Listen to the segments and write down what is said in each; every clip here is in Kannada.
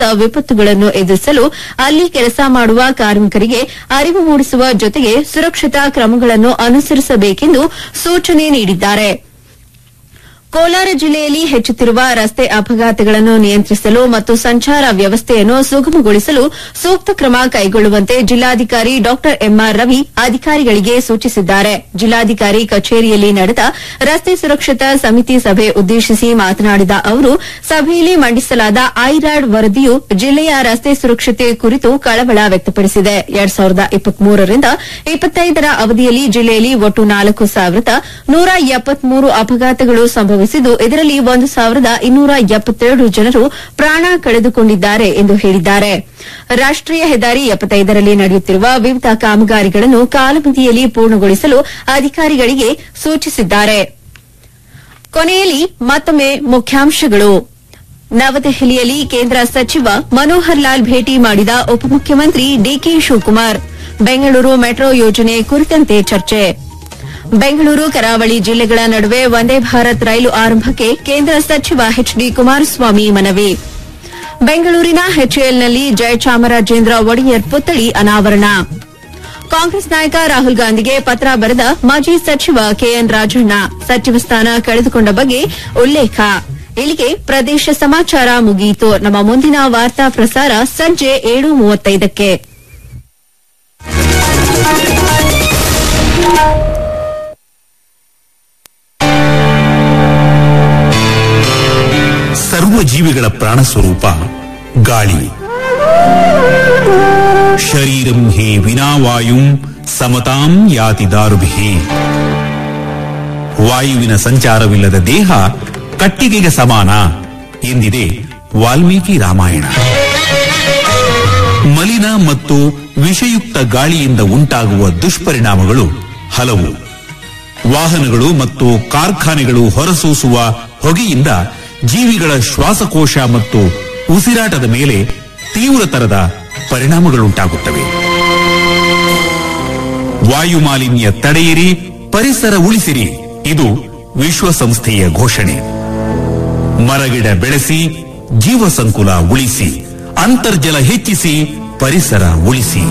ವಿಪತ್ತುಗಳನ್ನು ಎದುರಿಸಲು ಅಲ್ಲಿ ಕೆಲಸ ಮಾಡುವ ಕಾರ್ಮಿಕರಿಗೆ ಅರಿವು ಮೂಡಿಸುವ ಜೊತೆಗೆ ಸುರಕ್ಷತಾ ಕ್ರಮಗಳನ್ನು ಅನುಸರಿಸಬೇಕೆಂದು ಸೂಚನೆ ನೀಡಿದ್ದಾರೆ ಕೋಲಾರ ಜಿಲ್ಲೆಯಲ್ಲಿ ಹೆಚ್ಚುತ್ತಿರುವ ರಸ್ತೆ ಅಪಘಾತಗಳನ್ನು ನಿಯಂತ್ರಿಸಲು ಮತ್ತು ಸಂಚಾರ ವ್ಯವಸ್ಥೆಯನ್ನು ಸುಗಮಗೊಳಿಸಲು ಸೂಕ್ತ ಕ್ರಮ ಕೈಗೊಳ್ಳುವಂತೆ ಜಿಲ್ಲಾಧಿಕಾರಿ ಡಾ ಎಂಆರ್ ರವಿ ಅಧಿಕಾರಿಗಳಿಗೆ ಸೂಚಿಸಿದ್ದಾರೆ ಜಿಲ್ಲಾಧಿಕಾರಿ ಕಚೇರಿಯಲ್ಲಿ ನಡೆದ ರಸ್ತೆ ಸುರಕ್ಷತಾ ಸಮಿತಿ ಸಭೆ ಉದ್ದೇಶಿಸಿ ಮಾತನಾಡಿದ ಅವರು ಸಭೆಯಲ್ಲಿ ಮಂಡಿಸಲಾದ ಐರಾಡ್ ವರದಿಯು ಜಿಲ್ಲೆಯ ರಸ್ತೆ ಸುರಕ್ಷತೆ ಕುರಿತು ಕಳವಳ ವ್ಯಕ್ತಪಡಿಸಿದೆ ಎರಡ್ ಸಾವಿರದ ಇಪ್ಪತ್ಮೂರರಿಂದ ಇಪ್ಪತ್ತೈದರ ಅವಧಿಯಲ್ಲಿ ಜಿಲ್ಲೆಯಲ್ಲಿ ಒಟ್ಟು ನಾಲ್ಕು ಸಾವಿರದ ನೂರ ಎಪ್ಪತ್ಮೂರು ಅಪಘಾತಗಳು ಸಂಭವಿಸಿದ್ದು ಇದರಲ್ಲಿ ಒಂದು ಸಾವಿರದ ಇನ್ನೂರ ಎಪ್ಪತ್ತೆರಡು ಜನರು ಪ್ರಾಣ ಕಳೆದುಕೊಂಡಿದ್ದಾರೆ ಎಂದು ಹೇಳಿದ್ದಾರೆ ರಾಷ್ಟೀಯ ಹೆದ್ದಾರಿ ಎಪ್ಪತ್ತೈದರಲ್ಲಿ ನಡೆಯುತ್ತಿರುವ ವಿವಿಧ ಕಾಮಗಾರಿಗಳನ್ನು ಕಾಲಮಿತಿಯಲ್ಲಿ ಪೂರ್ಣಗೊಳಿಸಲು ಅಧಿಕಾರಿಗಳಿಗೆ ಸೂಚಿಸಿದ್ದಾರೆ ಕೊನೆಯಲ್ಲಿ ಮತ್ತೊಮ್ಮೆ ಮುಖ್ಯಾಂಶಗಳು ನವದೆಹಲಿಯಲ್ಲಿ ಕೇಂದ್ರ ಸಚಿವ ಮನೋಹರ್ ಲಾಲ್ ಭೇಟಿ ಮಾಡಿದ ಉಪಮುಖ್ಯಮಂತ್ರಿ ಡಿಕೆ ಶಿವಕುಮಾರ್ ಬೆಂಗಳೂರು ಮೆಟ್ರೋ ಯೋಜನೆ ಕುರಿತಂತೆ ಚರ್ಚೆ ಬೆಂಗಳೂರು ಕರಾವಳಿ ಜಿಲ್ಲೆಗಳ ನಡುವೆ ವಂದೇ ಭಾರತ್ ರೈಲು ಆರಂಭಕ್ಕೆ ಕೇಂದ್ರ ಸಚಿವ ಎಚ್ ಡಿ ಕುಮಾರಸ್ವಾಮಿ ಮನವಿ ಬೆಂಗಳೂರಿನ ಎಚ್ಎಎಲ್ನಲ್ಲಿ ಜಯಚಾಮರಾಜೇಂದ್ರ ಒಡೆಯರ್ ಪುತ್ಥಳಿ ಅನಾವರಣ ಕಾಂಗ್ರೆಸ್ ನಾಯಕ ರಾಹುಲ್ ಗಾಂಧಿಗೆ ಪತ್ರ ಬರೆದ ಮಾಜಿ ಸಚಿವ ಕೆಎನ್ ರಾಜಣ್ಣ ಸಚಿವ ಸ್ಥಾನ ಕಳೆದುಕೊಂಡ ಬಗ್ಗೆ ಉಲ್ಲೇಖ ಇಲ್ಲಿಗೆ ಪ್ರದೇಶ ಸಮಾಚಾರ ಮುಗಿಯಿತು ನಮ್ಮ ಮುಂದಿನ ವಾರ್ತಾ ಪ್ರಸಾರ ಸಂಜೆ ಏಳು ಮೂವತ್ತೈದಕ್ಕೆ ಸರ್ವ ಜೀವಿಗಳ ಪ್ರಾಣ ಸ್ವರೂಪ ಗಾಳಿ ಶರೀರಂ ಹಿ ವಿನಾವಾಯುಂ ಸಮತಾಂ ಯಾತಿ ದಾರುಭಿ ವಾಯುವಿನ ಸಂಚಾರವಿಲ್ಲದ ದೇಹ ಕಟ್ಟಿಗೆಗೆ ಸಮಾನ ಎಂದಿದೆ ವಾಲ್ಮೀಕಿ ರಾಮಾಯಣ ಮಲಿನ ಮತ್ತು ವಿಷಯುಕ್ತ ಗಾಳಿಯಿಂದ ಉಂಟಾಗುವ ದುಷ್ಪರಿಣಾಮಗಳು ಹಲವು ವಾಹನಗಳು ಮತ್ತು ಕಾರ್ಖಾನೆಗಳು ಹೊರಸೂಸುವ ಹೊಗೆಯಿಂದ ಜೀವಿಗಳ ಶ್ವಾಸಕೋಶ ಮತ್ತು ಉಸಿರಾಟದ ಮೇಲೆ ತೀವ್ರತರದ ಪರಿಣಾಮಗಳುಂಟಾಗುತ್ತವೆ ವಾಯು ಮಾಲಿನ್ಯ ತಡೆಯಿರಿ ಪರಿಸರ ಉಳಿಸಿರಿ ಇದು ವಿಶ್ವಸಂಸ್ಥೆಯ ಘೋಷಣೆ ಮರಗಿಡ ಬೆಳೆಸಿ ಜೀವ ಸಂಕುಲ ಉಳಿಸಿ ಅಂತರ್ಜಲ ಹೆಚ್ಚಿಸಿ ಪರಿಸರ ಉಳಿಸಿ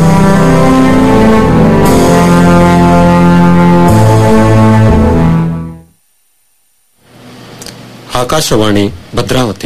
ಆಕಾಶವಾಣಿ ಭದ್ರಾವತಿ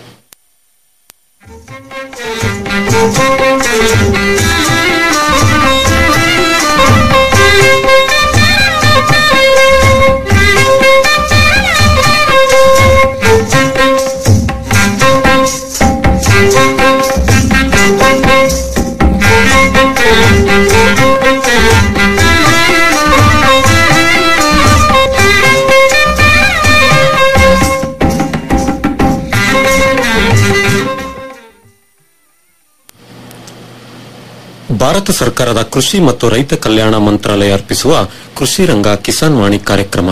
ಭಾರತ ಸರ್ಕಾರದ ಕೃಷಿ ಮತ್ತು ರೈತ ಕಲ್ಯಾಣ ಮಂತ್ರಾಲಯ ಅರ್ಪಿಸುವ ಕೃಷಿ ರಂಗ ಕಿಸಾನ್ ವಾಣಿ ಕಾರ್ಯಕ್ರಮ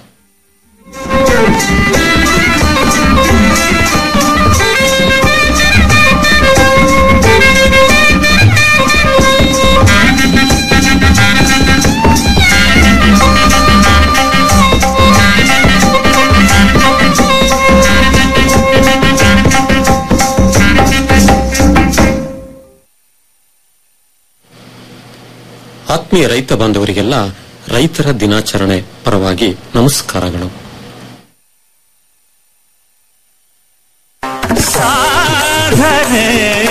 ಆತ್ಮೀಯ ರೈತ ಬಾಂಧವರಿಗೆಲ್ಲ ರೈತರ ದಿನಾಚರಣೆ ಪರವಾಗಿ ನಮಸ್ಕಾರಗಳು ಸಾಧನೆ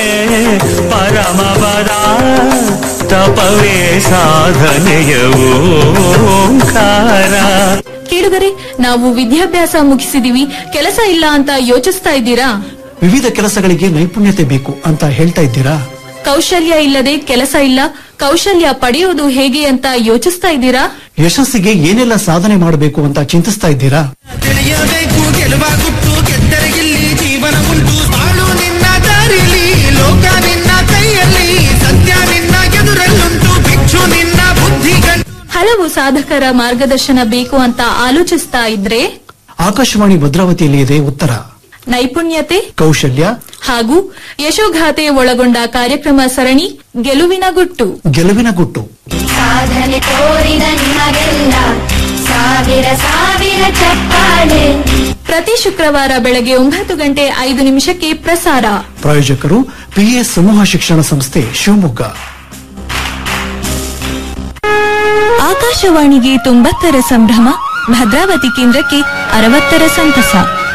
ಪರಮಪದ ತಪವೇ ಸಾಧನೆಯ ಓಂಕಾರ ಕೇಳಿದರೆ ನಾವು ವಿದ್ಯಾಭ್ಯಾಸ ಮುಗಿಸಿದೀವಿ ಕೆಲಸ ಇಲ್ಲ ಅಂತ ಯೋಚಿಸ್ತಾ ಇದ್ದೀರಾ ವಿವಿಧ ಕೆಲಸಗಳಿಗೆ ನೈಪುಣ್ಯತೆ ಬೇಕು ಅಂತ ಹೇಳ್ತಾ ಇದ್ದೀರಾ ಕೌಶಲ್ಯ ಇಲ್ಲದೆ ಕೆಲಸ ಇಲ್ಲ ಕೌಶಲ್ಯ ಪಡೆಯೋದು ಹೇಗೆ ಅಂತ ಯೋಚಿಸ್ತಾ ಇದ್ದೀರಾ ಯಶಸ್ಸಿಗೆ ಏನೆಲ್ಲ ಸಾಧನೆ ಮಾಡಬೇಕು ಅಂತ ಚಿಂತಿಸ್ತಾ ಇದ್ದೀರಾ ತಿಳಿಯಬೇಕು ಗೆಲುವ ಗುಟ್ಟು ಗೆದ್ದರಿಗಿಲ್ಲಿ ಜೀವನ ಉಂಟು ಬಾಳು ನಿನ್ನ ದಾರಿಲಿ ಲೋಕ ನಿನ್ನ ಕೈಯಲ್ಲಿ ಸತ್ಯ ನಿನ್ನ ಎದುರಲ್ಲುಂಟು ಭಿಕ್ಷು ನಿನ್ನ ಬುದ್ಧಿ ಗಂಟು ಹಲವು ಸಾಧಕರ ಮಾರ್ಗದರ್ಶನ ಬೇಕು ಅಂತ ಆಲೋಚಿಸ್ತಾ ಇದ್ರೆ ಆಕಾಶವಾಣಿ ಭದ್ರಾವತಿಯಲ್ಲಿ ಇದೆ ಉತ್ತರ ನೈಪುಣ್ಯತೆ ಕೌಶಲ್ಯ ಹಾಗೂ ಯಶೋಗಾಥೆ ಒಳಗೊಂಡ ಕಾರ್ಯಕ್ರಮ ಸರಣಿ ಗೆಲುವಿನ ಗುಟ್ಟು ಗೆಲುವಿನ ಗುಟ್ಟು ಸಾಧನೆ ತೋರಿದ ನಿಮಗೆಲ್ಲ ಸಾವಿರ ಸಾವಿರ ಚಪ್ಪಾಳೆ ಪ್ರತಿ ಶುಕ್ರವಾರ ಬೆಳಗ್ಗೆ ಒಂಬತ್ತು ಗಂಟೆ ಐದು ನಿಮಿಷಕ್ಕೆ ಪ್ರಸಾರ ಪ್ರಾಯೋಜಕರು ಪಿಎಸ್ ಸಮೂಹ ಶಿಕ್ಷಣ ಸಂಸ್ಥೆ ಶಿವಮೊಗ್ಗ ಆಕಾಶವಾಣಿಗೆ ತೊಂಬತ್ತರ ಸಂಭ್ರಮ ಭದ್ರಾವತಿ ಕೇಂದ್ರಕ್ಕೆ ಅರವತ್ತರ ಸಂತಸ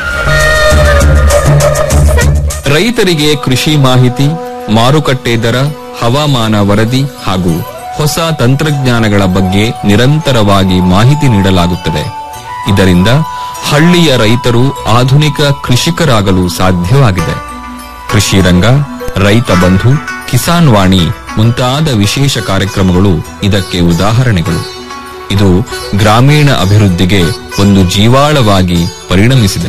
ರೈತರಿಗೆ ಕೃಷಿ ಮಾಹಿತಿ ಮಾರುಕಟ್ಟೆ ದರ ಹವಾಮಾನ ವರದಿ ಹಾಗೂ ಹೊಸ ತಂತ್ರಜ್ಞಾನಗಳ ಬಗ್ಗೆ ನಿರಂತರವಾಗಿ ಮಾಹಿತಿ ನೀಡಲಾಗುತ್ತದೆ ಇದರಿಂದ ಹಳ್ಳಿಯ ರೈತರು ಆಧುನಿಕ ಕೃಷಿಕರಾಗಲು ಸಾಧ್ಯವಾಗಿದೆ ಕೃಷಿ ರಂಗ ರೈತ ಬಂಧು ಕಿಸಾನ್ ವಾಣಿ ಮುಂತಾದ ವಿಶೇಷ ಕಾರ್ಯಕ್ರಮಗಳು ಇದಕ್ಕೆ ಉದಾಹರಣೆಗಳು ಇದು ಗ್ರಾಮೀಣ ಅಭಿವೃದ್ಧಿಗೆ ಒಂದು ಜೀವಾಳವಾಗಿ ಪರಿಣಮಿಸಿದೆ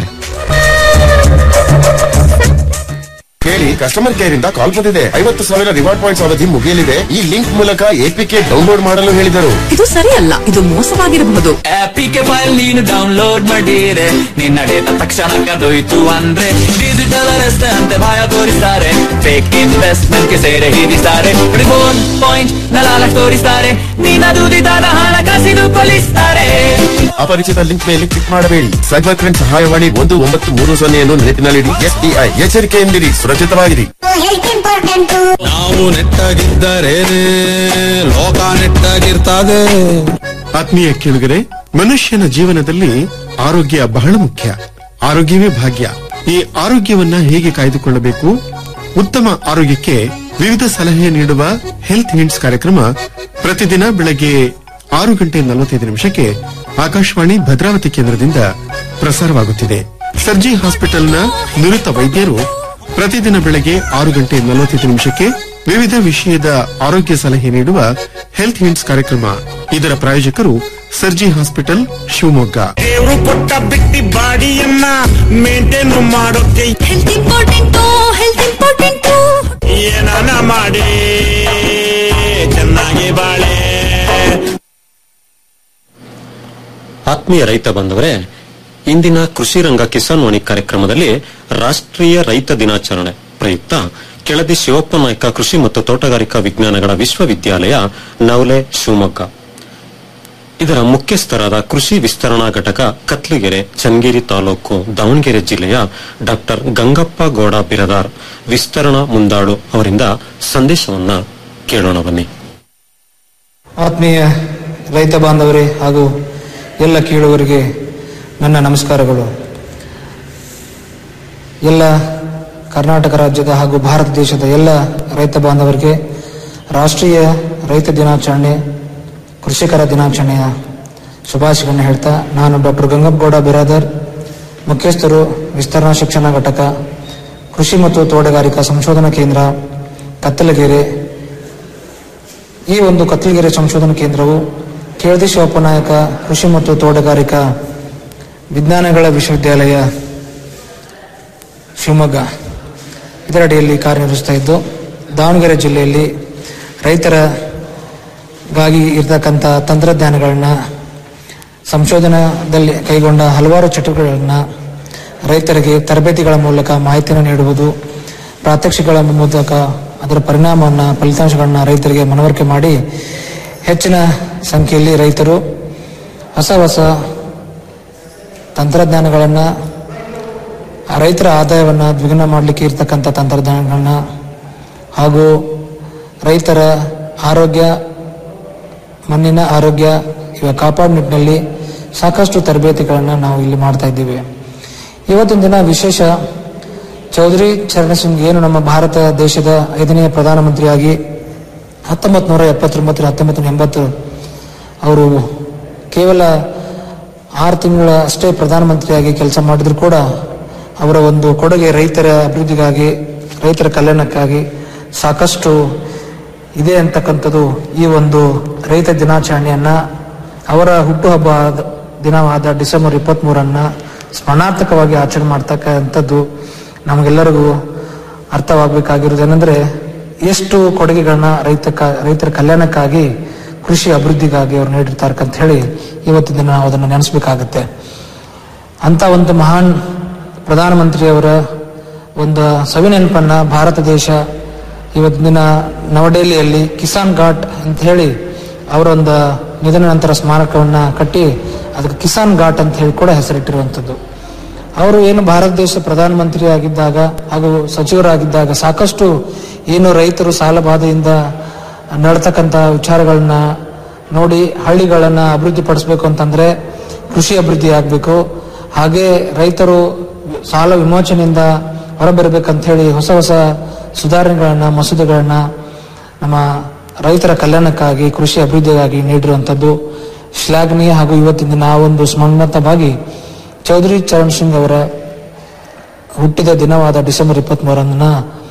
ಕೇಳಿ ಕಸ್ಟಮರ್ ಕೇರ್ ಇಂದ ಕಾಲ್ ಬಂದಿದೆ ಐವತ್ತು ಸಾವಿರ ರಿವಾರ್ಡ್ ಪಾಯಿಂಟ್ಸ್ ಅವಧಿ ಮುಗಿಯಲಿದೆ ಈ ಲಿಂಕ್ ಮೂಲಕ ಎಪಿಕೆ ಡೌನ್ಲೋಡ್ ಮಾಡಲು ಹೇಳಿದರು ಇದು ಸರಿಯಲ್ಲ ಇದು ಮೋಸವಾಗಿರಬಹುದು ಆಪಿಗೆ ಫೈಲ್ ನೀನು ಡೌನ್ಲೋಡ್ ಮಾಡಿರೆ ನಿನ್ನ ಡೇಟಾ ತಕ್ಷಣ ಕದೋಯ್ತು ಅಂದ್ರೆ ಡಿಜಿಟಲ್ ಅರೆಸ್ಟ್ ಅಂತೆ ಭಯ ತೋರಿಸ್ತಾರೆ ಫೇಕ್ ಇನ್ವೆಸ್ಟ್ಮೆಂಟ್ ಗೆ ಸೇರೆ ಹಿಡಿಸ್ತಾರೆ ರಿಬೋನ್ ಪಾಯಿಂಟ್ ನಲಾಲ ತೋರಿಸ್ತಾರೆ ನಿನ್ನ ದುಡಿದಾದ ಹಣ ಕಸಿದು ಕೊಲಿಸ್ತಾರೆ ಅಪರಿಚಿತ ಲಿಂಕ್ ಮೇಲೆ ಕ್ಲಿಕ್ ಮಾಡಬೇಡಿ ಸೈಬರ್ ಕ್ರೈಮ್ ಸಹಾಯವಾಣಿ ಒಂದು ಒಂಬತ್ತು ಮೂರು ಸೊನ್ನೆಯನ್ನು ನೆನಪಿನಲ್ಲಿಡಿ ಎಸ್ಬಿಐ ಎಚ್ಚರಿಕೆಯಿಂದಿರಿ ಸುರಕ್ಷಿತವಾಗಿರಿ ನಾವು ನೆಟ್ಟಾಗಿದ್ದರೆ ಲೋಕ ನೆಟ್ಟಾಗಿರ್ತದೆ ಆತ್ಮೀಯ ಕೇಳುಗರೆ ಮನುಷ್ಯನ ಜೀವನದಲ್ಲಿ ಆರೋಗ್ಯ ಬಹಳ ಮುಖ್ಯ ಆರೋಗ್ಯವೇ ಭಾಗ್ಯ ಈ ಆರೋಗ್ಯವನ್ನ ಹೇಗೆ ಕಾಯ್ದುಕೊಳ್ಳಬೇಕು ಉತ್ತಮ ಆರೋಗ್ಯಕ್ಕೆ ವಿವಿಧ ಸಲಹೆ ನೀಡುವ ಹೆಲ್ತ್ ಹಿಂಟ್ಸ್ ಕಾರ್ಯಕ್ರಮ ಪ್ರತಿದಿನ ಬೆಳಗ್ಗೆ ಆರು ಗಂಟೆ ನಲವತ್ತೈದು ನಿಮಿಷಕ್ಕೆ ಆಕಾಶವಾಣಿ ಭದ್ರಾವತಿ ಕೇಂದ್ರದಿಂದ ಪ್ರಸಾರವಾಗುತ್ತಿದೆ ಸರ್ಜಿ ಹಾಸ್ಪಿಟಲ್ನ ನುರಿತ ವೈದ್ಯರು ಪ್ರತಿದಿನ ಬೆಳಗ್ಗೆ ಆರು ಗಂಟೆ ನಲವತ್ತೈದು ನಿಮಿಷಕ್ಕೆ ವಿವಿಧ ವಿಷಯದ ಆರೋಗ್ಯ ಸಲಹೆ ನೀಡುವ ಹೆಲ್ತ್ ಹಿಂಟ್ಸ್ ಕಾರ್ಯಕ್ರಮ ಇದರ ಪ್ರಾಯೋಜಕರು ಸರ್ಜಿ ಹಾಸ್ಪಿಟಲ್ ಶಿವಮೊಗ್ಗ ದೇವ್ರು ಕೊಟ್ಟ ಬಿಟ್ಟಿ ಬಾಡಿಯನ್ನ ಮೇಂಟೈನ್ ಮಾಡೋಕೆ ಹೆಲ್ತ್ ಇಂಪಾರ್ಟೆಂಟು ಹೆಲ್ತ್ ಇಂಪಾರ್ಟೆಂಟು ಏನಾನ ಮಾಡಿ ಚೆನ್ನಾಗಿ ಬಾಳೆ ಆತ್ಮೀಯ ರೈತ ಬಂದವರೇ ಇಂದಿನ ಕೃಷಿ ರಂಗ ಕಿಸಾನ್ ವಾಣಿ ಕಾರ್ಯಕ್ರಮದಲ್ಲಿ ರಾಷ್ಟ್ರೀಯ ರೈತ ದಿನಾಚರಣೆ ಪ್ರಯುಕ್ತ ಕೆಳದಿ ಶಿವಪ್ಪ ನಾಯ್ಕ ಕೃಷಿ ಮತ್ತು ತೋಟಗಾರಿಕಾ ವಿಜ್ಞಾನಗಳ ವಿಶ್ವವಿದ್ಯಾಲಯ ನವಲೆ ಶಿವಮೊಗ್ಗ ಇದರ ಮುಖ್ಯಸ್ಥರಾದ ಕೃಷಿ ವಿಸ್ತರಣಾ ಘಟಕ ಕತ್ಲಿಗೆರೆ ಚನ್ನಗಿರಿ ತಾಲೂಕು ದಾವಣಗೆರೆ ಜಿಲ್ಲೆಯ ಡಾಕ್ಟರ್ ಗಂಗಪ್ಪ ಗೌಡ ಬಿರದಾರ್ ವಿಸ್ತರಣಾ ಮುಂದಾಳು ಅವರಿಂದ ಸಂದೇಶವನ್ನ ಕೇಳೋಣ ಬನ್ನಿ ಆತ್ಮೀಯ ರೈತ ಬಾಂಧವರೇ ಹಾಗೂ ಎಲ್ಲ ಕೇಳುವರಿಗೆ ನನ್ನ ನಮಸ್ಕಾರಗಳು ಎಲ್ಲ ಕರ್ನಾಟಕ ರಾಜ್ಯದ ಹಾಗೂ ಭಾರತ ದೇಶದ ಎಲ್ಲ ರೈತ ಬಾಂಧವರಿಗೆ ರಾಷ್ಟ್ರೀಯ ರೈತ ದಿನಾಚರಣೆ ಕೃಷಿಕರ ದಿನಾಚರಣೆಯ ಶುಭಾಶಯಗಳನ್ನು ಹೇಳ್ತಾ ನಾನು ಡಾಕ್ಟರ್ ಗಂಗಪ್ಪಗೌಡ ಬಿರಾದರ್ ಮುಖ್ಯಸ್ಥರು ವಿಸ್ತರಣಾ ಶಿಕ್ಷಣ ಘಟಕ ಕೃಷಿ ಮತ್ತು ತೋಟಗಾರಿಕಾ ಸಂಶೋಧನಾ ಕೇಂದ್ರ ಕತ್ತಲಗೆರೆ ಈ ಒಂದು ಕತ್ತಲಗೆರೆ ಸಂಶೋಧನಾ ಕೇಂದ್ರವು ಕೇಳದಿ ಶಿವಪ್ಪ ನಾಯಕ ಕೃಷಿ ಮತ್ತು ತೋಟಗಾರಿಕಾ ವಿಜ್ಞಾನಗಳ ವಿಶ್ವವಿದ್ಯಾಲಯ ಶಿವಮೊಗ್ಗ ಇದರಡಿಯಲ್ಲಿ ಕಾರ್ಯನಿರ್ವಹಿಸ್ತಾ ಇದ್ದು ದಾವಣಗೆರೆ ಜಿಲ್ಲೆಯಲ್ಲಿ ರೈತರಗಾಗಿ ಇರತಕ್ಕಂಥ ತಂತ್ರಜ್ಞಾನಗಳನ್ನ ಸಂಶೋಧನಾದಲ್ಲಿ ಕೈಗೊಂಡ ಹಲವಾರು ಚಟುವಟಿಕೆಗಳನ್ನು ರೈತರಿಗೆ ತರಬೇತಿಗಳ ಮೂಲಕ ಮಾಹಿತಿಯನ್ನು ನೀಡುವುದು ಪ್ರಾತ್ಯಕ್ಷಿಗಳ ಮೂಲಕ ಅದರ ಪರಿಣಾಮವನ್ನು ಫಲಿತಾಂಶಗಳನ್ನ ರೈತರಿಗೆ ಮನವರಿಕೆ ಮಾಡಿ ಹೆಚ್ಚಿನ ಸಂಖ್ಯೆಯಲ್ಲಿ ರೈತರು ಹೊಸ ಹೊಸ ತಂತ್ರಜ್ಞಾನಗಳನ್ನು ರೈತರ ಆದಾಯವನ್ನು ದ್ವಿಗುಣ ಮಾಡಲಿಕ್ಕೆ ಇರ್ತಕ್ಕಂಥ ತಂತ್ರಜ್ಞಾನಗಳನ್ನ ಹಾಗೂ ರೈತರ ಆರೋಗ್ಯ ಮಣ್ಣಿನ ಆರೋಗ್ಯ ಇವ ಕಾಪಾಡ ನಿಟ್ಟಿನಲ್ಲಿ ಸಾಕಷ್ಟು ತರಬೇತಿಗಳನ್ನು ನಾವು ಇಲ್ಲಿ ಮಾಡ್ತಾ ಇದ್ದೀವಿ ಇವತ್ತಿನ ದಿನ ವಿಶೇಷ ಚೌಧರಿ ಚರಣ್ ಸಿಂಗ್ ಏನು ನಮ್ಮ ಭಾರತ ದೇಶದ ಐದನೆಯ ಪ್ರಧಾನಮಂತ್ರಿಯಾಗಿ ಹತ್ತೊಂಬತ್ತು ನೂರ ಎಪ್ಪತ್ತೊಂಬತ್ತರ ಹತ್ತೊಂಬತ್ತು ನೂರ ಎಂಬತ್ತು ಅವರು ಕೇವಲ ಆರು ತಿಂಗಳ ಅಷ್ಟೇ ಪ್ರಧಾನಮಂತ್ರಿಯಾಗಿ ಕೆಲಸ ಮಾಡಿದ್ರು ಕೂಡ ಅವರ ಒಂದು ಕೊಡುಗೆ ರೈತರ ಅಭಿವೃದ್ಧಿಗಾಗಿ ರೈತರ ಕಲ್ಯಾಣಕ್ಕಾಗಿ ಸಾಕಷ್ಟು ಇದೆ ಅಂತಕ್ಕಂಥದ್ದು ಈ ಒಂದು ರೈತ ದಿನಾಚರಣೆಯನ್ನ ಅವರ ಹುಟ್ಟುಹಬ್ಬ ದಿನವಾದ ಡಿಸೆಂಬರ್ ಇಪ್ಪತ್ತ್ಮೂರನ್ನ ಸ್ಮರಣಾರ್ಥಕವಾಗಿ ಆಚರಣೆ ಮಾಡ್ತಕ್ಕಂಥದ್ದು ನಮಗೆಲ್ಲರಿಗೂ ಅರ್ಥವಾಗಬೇಕಾಗಿರೋದು ಏನಂದ್ರೆ ಎಷ್ಟು ಕೊಡುಗೆಗಳನ್ನ ರೈತ ರೈತರ ಕಲ್ಯಾಣಕ್ಕಾಗಿ ಕೃಷಿ ಅಭಿವೃದ್ಧಿಗಾಗಿ ಅವ್ರು ನೀಡಿರ್ತಾರೆ ಅಂತ ಹೇಳಿ ಇವತ್ತಿನ ದಿನ ನಾವು ಅದನ್ನು ನೆನೆಸ್ಬೇಕಾಗತ್ತೆ ಅಂತ ಒಂದು ಮಹಾನ್ ಪ್ರಧಾನಮಂತ್ರಿಯವರ ಒಂದು ಸವಿನೆನಪನ್ನ ಭಾರತ ದೇಶ ಇವತ್ತಿನ ದಿನ ನವದೆಹಲಿಯಲ್ಲಿ ಕಿಸಾನ್ ಘಾಟ್ ಅಂತ ಹೇಳಿ ಅವರ ಒಂದು ನಿಧನ ನಂತರ ಸ್ಮಾರಕವನ್ನ ಕಟ್ಟಿ ಅದಕ್ಕೆ ಕಿಸಾನ್ ಘಾಟ್ ಅಂತ ಹೇಳಿ ಕೂಡ ಹೆಸರಿಟ್ಟಿರುವಂಥದ್ದು ಅವರು ಏನು ಭಾರತ ದೇಶ ಪ್ರಧಾನಮಂತ್ರಿ ಆಗಿದ್ದಾಗ ಹಾಗೂ ಸಚಿವರಾಗಿದ್ದಾಗ ಸಾಕಷ್ಟು ಏನು ರೈತರು ಸಾಲಬಾಧೆಯಿಂದ ನಡ್ತಕ್ಕಂಥ ವಿಚಾರಗಳನ್ನ ನೋಡಿ ಹಳ್ಳಿಗಳನ್ನ ಅಭಿವೃದ್ಧಿಪಡಿಸಬೇಕು ಅಂತಂದ್ರೆ ಕೃಷಿ ಅಭಿವೃದ್ಧಿ ಆಗಬೇಕು ಹಾಗೆ ರೈತರು ಸಾಲ ವಿಮೋಚನೆಯಿಂದ ಹೊರಬರಬೇಕಂತ ಹೇಳಿ ಹೊಸ ಹೊಸ ಸುಧಾರಣೆಗಳನ್ನ ಮಸೂದೆಗಳನ್ನ ನಮ್ಮ ರೈತರ ಕಲ್ಯಾಣಕ್ಕಾಗಿ ಕೃಷಿ ಅಭಿವೃದ್ಧಿಗಾಗಿ ನೀಡಿರುವಂಥದ್ದು ಶ್ಲಾಘನೀಯ ಹಾಗೂ ಇವತ್ತಿನ ದಿನ ಆ ಒಂದು ಸ್ಮರಣಾರ್ಥವಾಗಿ ಚೌಧರಿ ಚರಣ್ ಸಿಂಗ್ ಅವರ ಹುಟ್ಟಿದ ದಿನವಾದ ಡಿಸೆಂಬರ್ ಇಪ್ಪತ್ಮೂರನ್ನ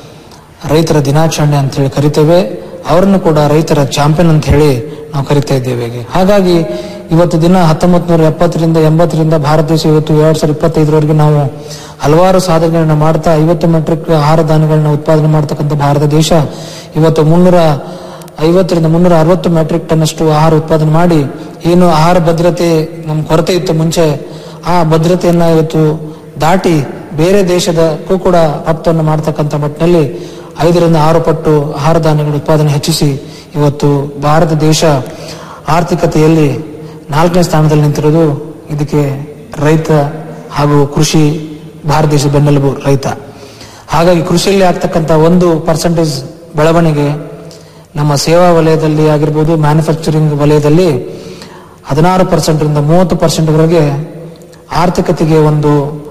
ರೈತರ ದಿನಾಚರಣೆ ಅಂತ ಹೇಳಿ ಕರಿತೇವೆ ಅವರನ್ನು ಕೂಡ ರೈತರ ಚಾಂಪಿಯನ್ ಅಂತ ಹೇಳಿ ನಾವು ಕರಿತಾ ಇದ್ದೇವೆ ಈಗ. ಹಾಗಾಗಿ ಇವತ್ತು ದಿನ ಹತ್ತೊಂಬತ್ ನೂರ ಎಪ್ಪತ್ತರಿಂದ ಎಂಬತ್ತರಿಂದ ಭಾರತ ದೇಶ ಇವತ್ತು ಎರಡ್ ಸಾವಿರದ ಇಪ್ಪತ್ತೈದರವರೆಗೆ ನಾವು ಹಲವಾರು ಸಾಧನೆಗಳನ್ನ ಮಾಡ್ತಾ ಐವತ್ತು ಮೆಟ್ರಿಕ್ ಆಹಾರ ಧಾನ್ಯಗಳನ್ನ ಉತ್ಪಾದನೆ ಮಾಡ್ತಕ್ಕಂಥ ಭಾರತ ದೇಶ ಇವತ್ತು ಮುನ್ನೂರ ಐವತ್ತರಿಂದ ಮುನ್ನೂರ ಅರವತ್ತು ಮೆಟ್ರಿಕ್ ಟನ್ ಅಷ್ಟು ಆಹಾರ ಉತ್ಪಾದನೆ ಮಾಡಿ ಏನು ಆಹಾರ ಭದ್ರತೆ ನಮ್ ಕೊರತೆ ಇತ್ತು ಮುಂಚೆ ಆ ಭದ್ರತೆಯನ್ನ ಇವತ್ತು ದಾಟಿ ಬೇರೆ ದೇಶದಕ್ಕೂ ಕೂಡ ರಫ್ತನ್ನು ಮಾಡ್ತಕ್ಕಂಥ ಮಟ್ಟಿನಲ್ಲಿ ಐದರಿಂದ ಆರು ಪಟ್ಟು ಆಹಾರ ಧಾನ್ಯಗಳ ಉತ್ಪಾದನೆ ಹೆಚ್ಚಿಸಿ ಇವತ್ತು ಭಾರತ ದೇಶ ಆರ್ಥಿಕತೆಯಲ್ಲಿ ನಾಲ್ಕನೇ ಸ್ಥಾನದಲ್ಲಿ ನಿಂತಿರೋದು ಇದಕ್ಕೆ ರೈತ ಹಾಗೂ ಕೃಷಿ ಭಾರತ ದೇಶದ ಬೆನ್ನೆಲುಬು ರೈತ ಹಾಗಾಗಿ ಕೃಷಿಯಲ್ಲಿ ಆಗ್ತಕ್ಕಂಥ ಒಂದು ಪರ್ಸೆಂಟೇಜ್ ಬೆಳವಣಿಗೆ ನಮ್ಮ ಸೇವಾ ವಲಯದಲ್ಲಿ ಆಗಿರ್ಬೋದು ಮ್ಯಾನುಫ್ಯಾಕ್ಚರಿಂಗ್ ವಲಯದಲ್ಲಿ ಹದಿನಾರು ಪರ್ಸೆಂಟ್ರಿಂದ ಮೂವತ್ತು ಪರ್ಸೆಂಟ್ವರೆಗೆ ಆರ್ಥಿಕತೆಗೆ ಒಂದು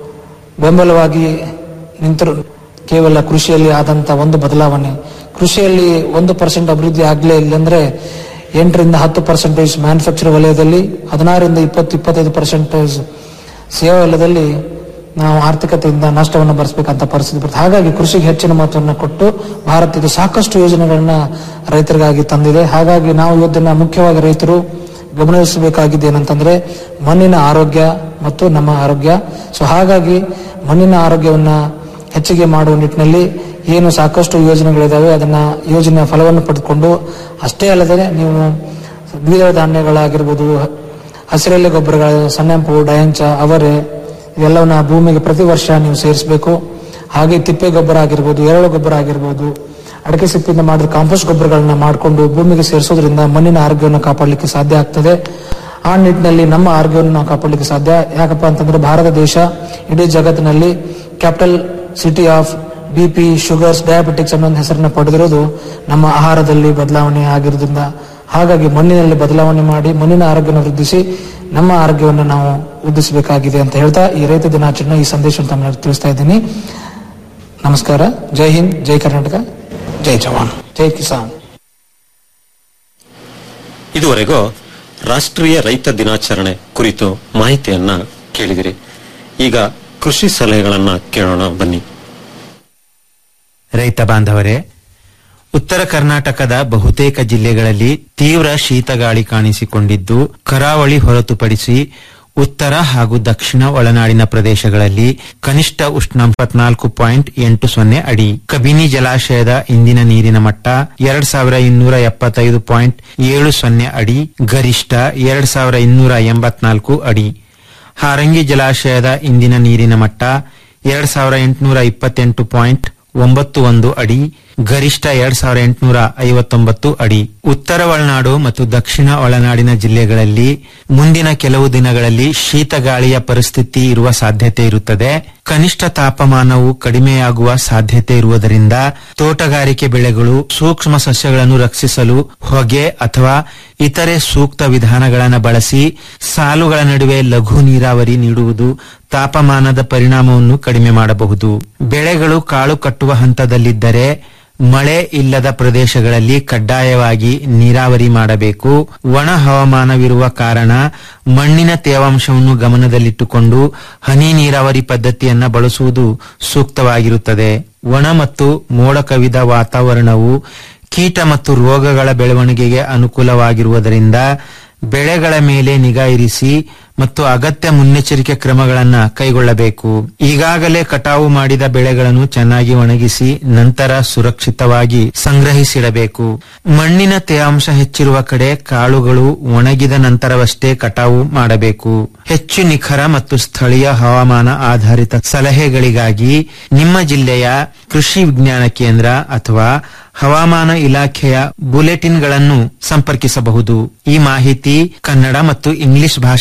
ಬೆಂಬಲವಾಗಿ ನಿಂತರು ಕೇವಲ ಕೃಷಿಯಲ್ಲಿ ಆದಂತ ಒಂದು ಬದಲಾವಣೆ ಕೃಷಿಯಲ್ಲಿ ಒಂದು ಪರ್ಸೆಂಟ್ ಅಭಿವೃದ್ಧಿ ಆಗಲೇ ಇಲ್ಲಂದ್ರೆ ಎಂಟರಿಂದ ಹತ್ತು ಪರ್ಸೆಂಟೇಜ್ ಮ್ಯಾನುಫ್ಯಾಕ್ಚರ್ ವಲಯದಲ್ಲಿ ಹದಿನಾರರಿಂದ ಇಪ್ಪತ್ತು ಇಪ್ಪತ್ತೈದು ಪರ್ಸೆಂಟೇಜ್ ಸೇವಾ ವಲಯದಲ್ಲಿ ನಾವು ಆರ್ಥಿಕತೆಯಿಂದ ನಷ್ಟವನ್ನು ಭರಿಸಬೇಕಂತ ಪರಿಸ್ಥಿತಿ ಬರುತ್ತೆ ಹಾಗಾಗಿ ಕೃಷಿಗೆ ಹೆಚ್ಚಿನ ಮಹತ್ವವನ್ನು ಕೊಟ್ಟು ಭಾರತ ಇದು ಸಾಕಷ್ಟು ಯೋಜನೆಗಳನ್ನ ರೈತರಿಗಾಗಿ ತಂದಿದೆ ಹಾಗಾಗಿ ನಾವು ಇವತ್ತಿನ ಮುಖ್ಯವಾಗಿ ರೈತರು ಗಮನಿಸಬೇಕಾಗಿದೆ ಏನಂತಂದ್ರೆ ಮಣ್ಣಿನ ಆರೋಗ್ಯ ಮತ್ತು ನಮ್ಮ ಆರೋಗ್ಯ ಸೊ ಹಾಗಾಗಿ ಮಣ್ಣಿನ ಆರೋಗ್ಯವನ್ನ ಹೆಚ್ಚಿಗೆ ಮಾಡುವ ನಿಟ್ಟಿನಲ್ಲಿ ಏನು ಸಾಕಷ್ಟು ಯೋಜನೆಗಳಿದಾವೆ ಅದನ್ನ ಯೋಜನೆಯ ಫಲವನ್ನು ಪಡೆದುಕೊಂಡು ಅಷ್ಟೇ ಅಲ್ಲದೆ ನೀವು ದ್ವಿದಳ ಧಾನ್ಯಗಳಾಗಿರ್ಬೋದು ಹಸಿರೆಲೆ ಗೊಬ್ಬರಗಳ ಸಣ್ಣೆಂಪು ಡಯಂಚ ಅವರೆ ಇವೆಲ್ಲವನ್ನ ಭೂಮಿಗೆ ಪ್ರತಿ ವರ್ಷ ನೀವು ಸೇರಿಸಬೇಕು ಹಾಗೆ ತಿಪ್ಪೆ ಗೊಬ್ಬರ ಆಗಿರ್ಬೋದು ಎರೆಳು ಗೊಬ್ಬರ ಆಗಿರ್ಬೋದು ಅಡಕೆ ಸಿಪ್ಪಿಂದ ಮಾಡಿದ ಕಾಂಪೋಸ್ಟ್ ಗೊಬ್ಬರಗಳನ್ನ ಮಾಡಿಕೊಂಡು ಭೂಮಿಗೆ ಸೇರಿಸೋದ್ರಿಂದ ಮಣ್ಣಿನ ಆರೋಗ್ಯವನ್ನು ಕಾಪಾಡಲಿಕ್ಕೆ ಸಾಧ್ಯ ಆಗ್ತದೆ ಆ ನಿಟ್ಟಿನಲ್ಲಿ ನಮ್ಮ ಆರೋಗ್ಯವನ್ನು ನಾವು ಕಾಪಾಡಲಿಕ್ಕೆ ಸಾಧ್ಯ ಯಾಕಪ್ಪ ಅಂತಂದ್ರೆ ಭಾರತ ದೇಶ ಇಡೀ ಜಗತ್ತಿನಲ್ಲಿ capital city of B P sugars diabetics ಅನ್ನೋ ಒಂದು ಹೆಸರನ್ನ ಪಡೆದಿರೋದು ನಮ್ಮ ಆಹಾರದಲ್ಲಿ ಬದಲಾವಣೆ ಆಗಿರೋದ್ರಿಂದ ಹಾಗಾಗಿ ಮಣ್ಣಿನಲ್ಲಿ ಬದಲಾವಣೆ ಮಾಡಿ ಮಣ್ಣಿನ ಆರೋಗ್ಯವನ್ನು ವೃದ್ಧಿಸಿ ನಮ್ಮ ಆರೋಗ್ಯವನ್ನು ನಾವು ವೃದ್ಧಿಸಬೇಕಾಗಿದೆ ಅಂತ ಹೇಳ್ತಾ ಈ ರೈತ ದಿನಾಚರಣೆ ಈ ಸಂದೇಶವನ್ನು ತಮ್ಮ ತಿಳಿಸ್ತಾ ಇದ್ದೀನಿ ನಮಸ್ಕಾರ ಜೈ ಹಿಂದ್ ಜೈ ಕರ್ನಾಟಕ ಜೈ ಜವಾನ್ ಜೈ ಕಿಸಾನ್ ಇದುವರೆಗೂ ರಾಷ್ಟ್ರೀಯ ರೈತ ದಿನಾಚರಣೆ ಕುರಿತು ಮಾಹಿತಿಯನ್ನ ಕೇಳಿದಿರಿ ಈಗ ಕೃಷಿ ಸಲಹೆಗಳನ್ನ ಕೇಳೋಣ ಬನ್ನಿ ರೈತ ಬಾಂಧವರೇ ಉತ್ತರ ಕರ್ನಾಟಕದ ಬಹುತೇಕ ಜಿಲ್ಲೆಗಳಲ್ಲಿ ತೀವ್ರ ಶೀತಗಾಳಿ ಕಾಣಿಸಿಕೊಂಡಿದ್ದು ಕರಾವಳಿ ಹೊರತುಪಡಿಸಿ ಉತ್ತರ ಹಾಗೂ ದಕ್ಷಿಣ ಒಳನಾಡಿನ ಪ್ರದೇಶಗಳಲ್ಲಿ ಕನಿಷ್ಠ ಉಷ್ಣಾಂಶ ಇಪ್ಪತ್ನಾಲ್ಕು ಪಾಯಿಂಟ್ ಎಂಟು ಸೊನ್ನೆ ಅಡಿ ಕಬಿನಿ ಜಲಾಶಯದ ಇಂದಿನ ನೀರಿನ ಮಟ್ಟ ಎರಡ್ ಸಾವಿರ ಇನ್ನೂರ ಎಪ್ಪತ್ತೈದು ಪಾಯಿಂಟ್ ಏಳು ಸೊನ್ನೆ ಅಡಿ ಗರಿಷ್ಠ ಎರಡ್ ಸಾವಿರ ಇನ್ನೂರ ಎಂಬತ್ನಾಲ್ಕು ಅಡಿ ಹಾರಂಗಿ ಜಲಾಶಯದ ಇಂದಿನ ನೀರಿನ ಮಟ್ಟ ಎರಡ್ ಸಾವಿರ ಎಂಟುನೂರ ಇಪ್ಪತ್ತೆಂಟು ಪಾಯಿಂಟ್ ಒಂಬತ್ತು ಒಂದು ಅಡಿ ಗರಿಷ್ಠ ಎರಡ್ ಸಾವಿರ ಎಂಟುನೂರ ಐವತ್ತೊಂಬತ್ತು ಅಡಿ ಉತ್ತರ ಒಳನಾಡು ಮತ್ತು ದಕ್ಷಿಣ ಒಳನಾಡಿನ ಜಿಲ್ಲೆಗಳಲ್ಲಿ ಮುಂದಿನ ಕೆಲವು ದಿನಗಳಲ್ಲಿ ಶೀತಗಾಳಿಯ ಪರಿಸ್ಥಿತಿ ಇರುವ ಸಾಧ್ಯತೆ ಇರುತ್ತದೆ ಕನಿಷ್ಠ ತಾಪಮಾನವು ಕಡಿಮೆಯಾಗುವ ಸಾಧ್ಯತೆ ಇರುವುದರಿಂದ ತೋಟಗಾರಿಕೆ ಬೆಳೆಗಳು ಸೂಕ್ಷ್ಮ ಸಸ್ಯಗಳನ್ನು ರಕ್ಷಿಸಲು ಹೊಗೆ ಅಥವಾ ಇತರೆ ಸೂಕ್ತ ವಿಧಾನಗಳನ್ನು ಬಳಸಿ ಸಾಲುಗಳ ನಡುವೆ ಲಘು ನೀರಾವರಿ ನೀಡುವುದು ತಾಪಮಾನದ ಪರಿಣಾಮವನ್ನು ಕಡಿಮೆ ಮಾಡಬಹುದು ಬೆಳೆಗಳು ಕಾಳು ಕಟ್ಟುವ ಹಂತದಲ್ಲಿದ್ದರೆ ಮಳೆ ಇಲ್ಲದ ಪ್ರದೇಶಗಳಲ್ಲಿ ಕಡ್ಡಾಯವಾಗಿ ನೀರಾವರಿ ಮಾಡಬೇಕು ಒಣ ಹವಾಮಾನವಿರುವ ಕಾರಣ ಮಣ್ಣಿನ ತೇವಾಂಶವನ್ನು ಗಮನದಲ್ಲಿಟ್ಟುಕೊಂಡು ಹನಿ ನೀರಾವರಿ ಪದ್ಧತಿಯನ್ನ ಬಳಸುವುದು ಸೂಕ್ತವಾಗಿರುತ್ತದೆ ಒಣ ಮತ್ತು ಮೋಡ ಕವಿದ ವಾತಾವರಣವು ಕೀಟ ಮತ್ತು ರೋಗಗಳ ಬೆಳವಣಿಗೆಗೆ ಅನುಕೂಲವಾಗಿರುವುದರಿಂದ ಬೆಳೆಗಳ ಮೇಲೆ ನಿಗಾ ಇರಿಸಿ ಮತ್ತು ಅಗತ್ಯ ಮುನ್ನೆಚ್ಚರಿಕೆ ಕ್ರಮಗಳನ್ನು ಕೈಗೊಳ್ಳಬೇಕು ಈಗಾಗಲೇ ಕಟಾವು ಮಾಡಿದ ಬೆಳೆಗಳನ್ನು ಚೆನ್ನಾಗಿ ಒಣಗಿಸಿ ನಂತರ ಸುರಕ್ಷಿತವಾಗಿ ಸಂಗ್ರಹಿಸಿಡಬೇಕು ಮಣ್ಣಿನ ತೇವಾಂಶ ಹೆಚ್ಚಿರುವ ಕಡೆ ಕಾಳುಗಳು ಒಣಗಿದ ನಂತರವಷ್ಟೇ ಕಟಾವು ಮಾಡಬೇಕು ಹೆಚ್ಚು ನಿಖರ ಮತ್ತು ಸ್ಥಳೀಯ ಹವಾಮಾನ ಆಧಾರಿತ ಸಲಹೆಗಳಿಗಾಗಿ ನಿಮ್ಮ ಜಿಲ್ಲೆಯ ಕೃಷಿ ವಿಜ್ಞಾನ ಕೇಂದ್ರ ಅಥವಾ ಹವಾಮಾನ ಇಲಾಖೆಯ ಬುಲೆಟಿನ್ಗಳನ್ನು ಸಂಪರ್ಕಿಸಬಹುದು ಈ ಮಾಹಿತಿ ಕನ್ನಡ ಮತ್ತು ಇಂಗ್ಲಿಷ್ ಭಾಷೆಗಳಲ್ಲಿ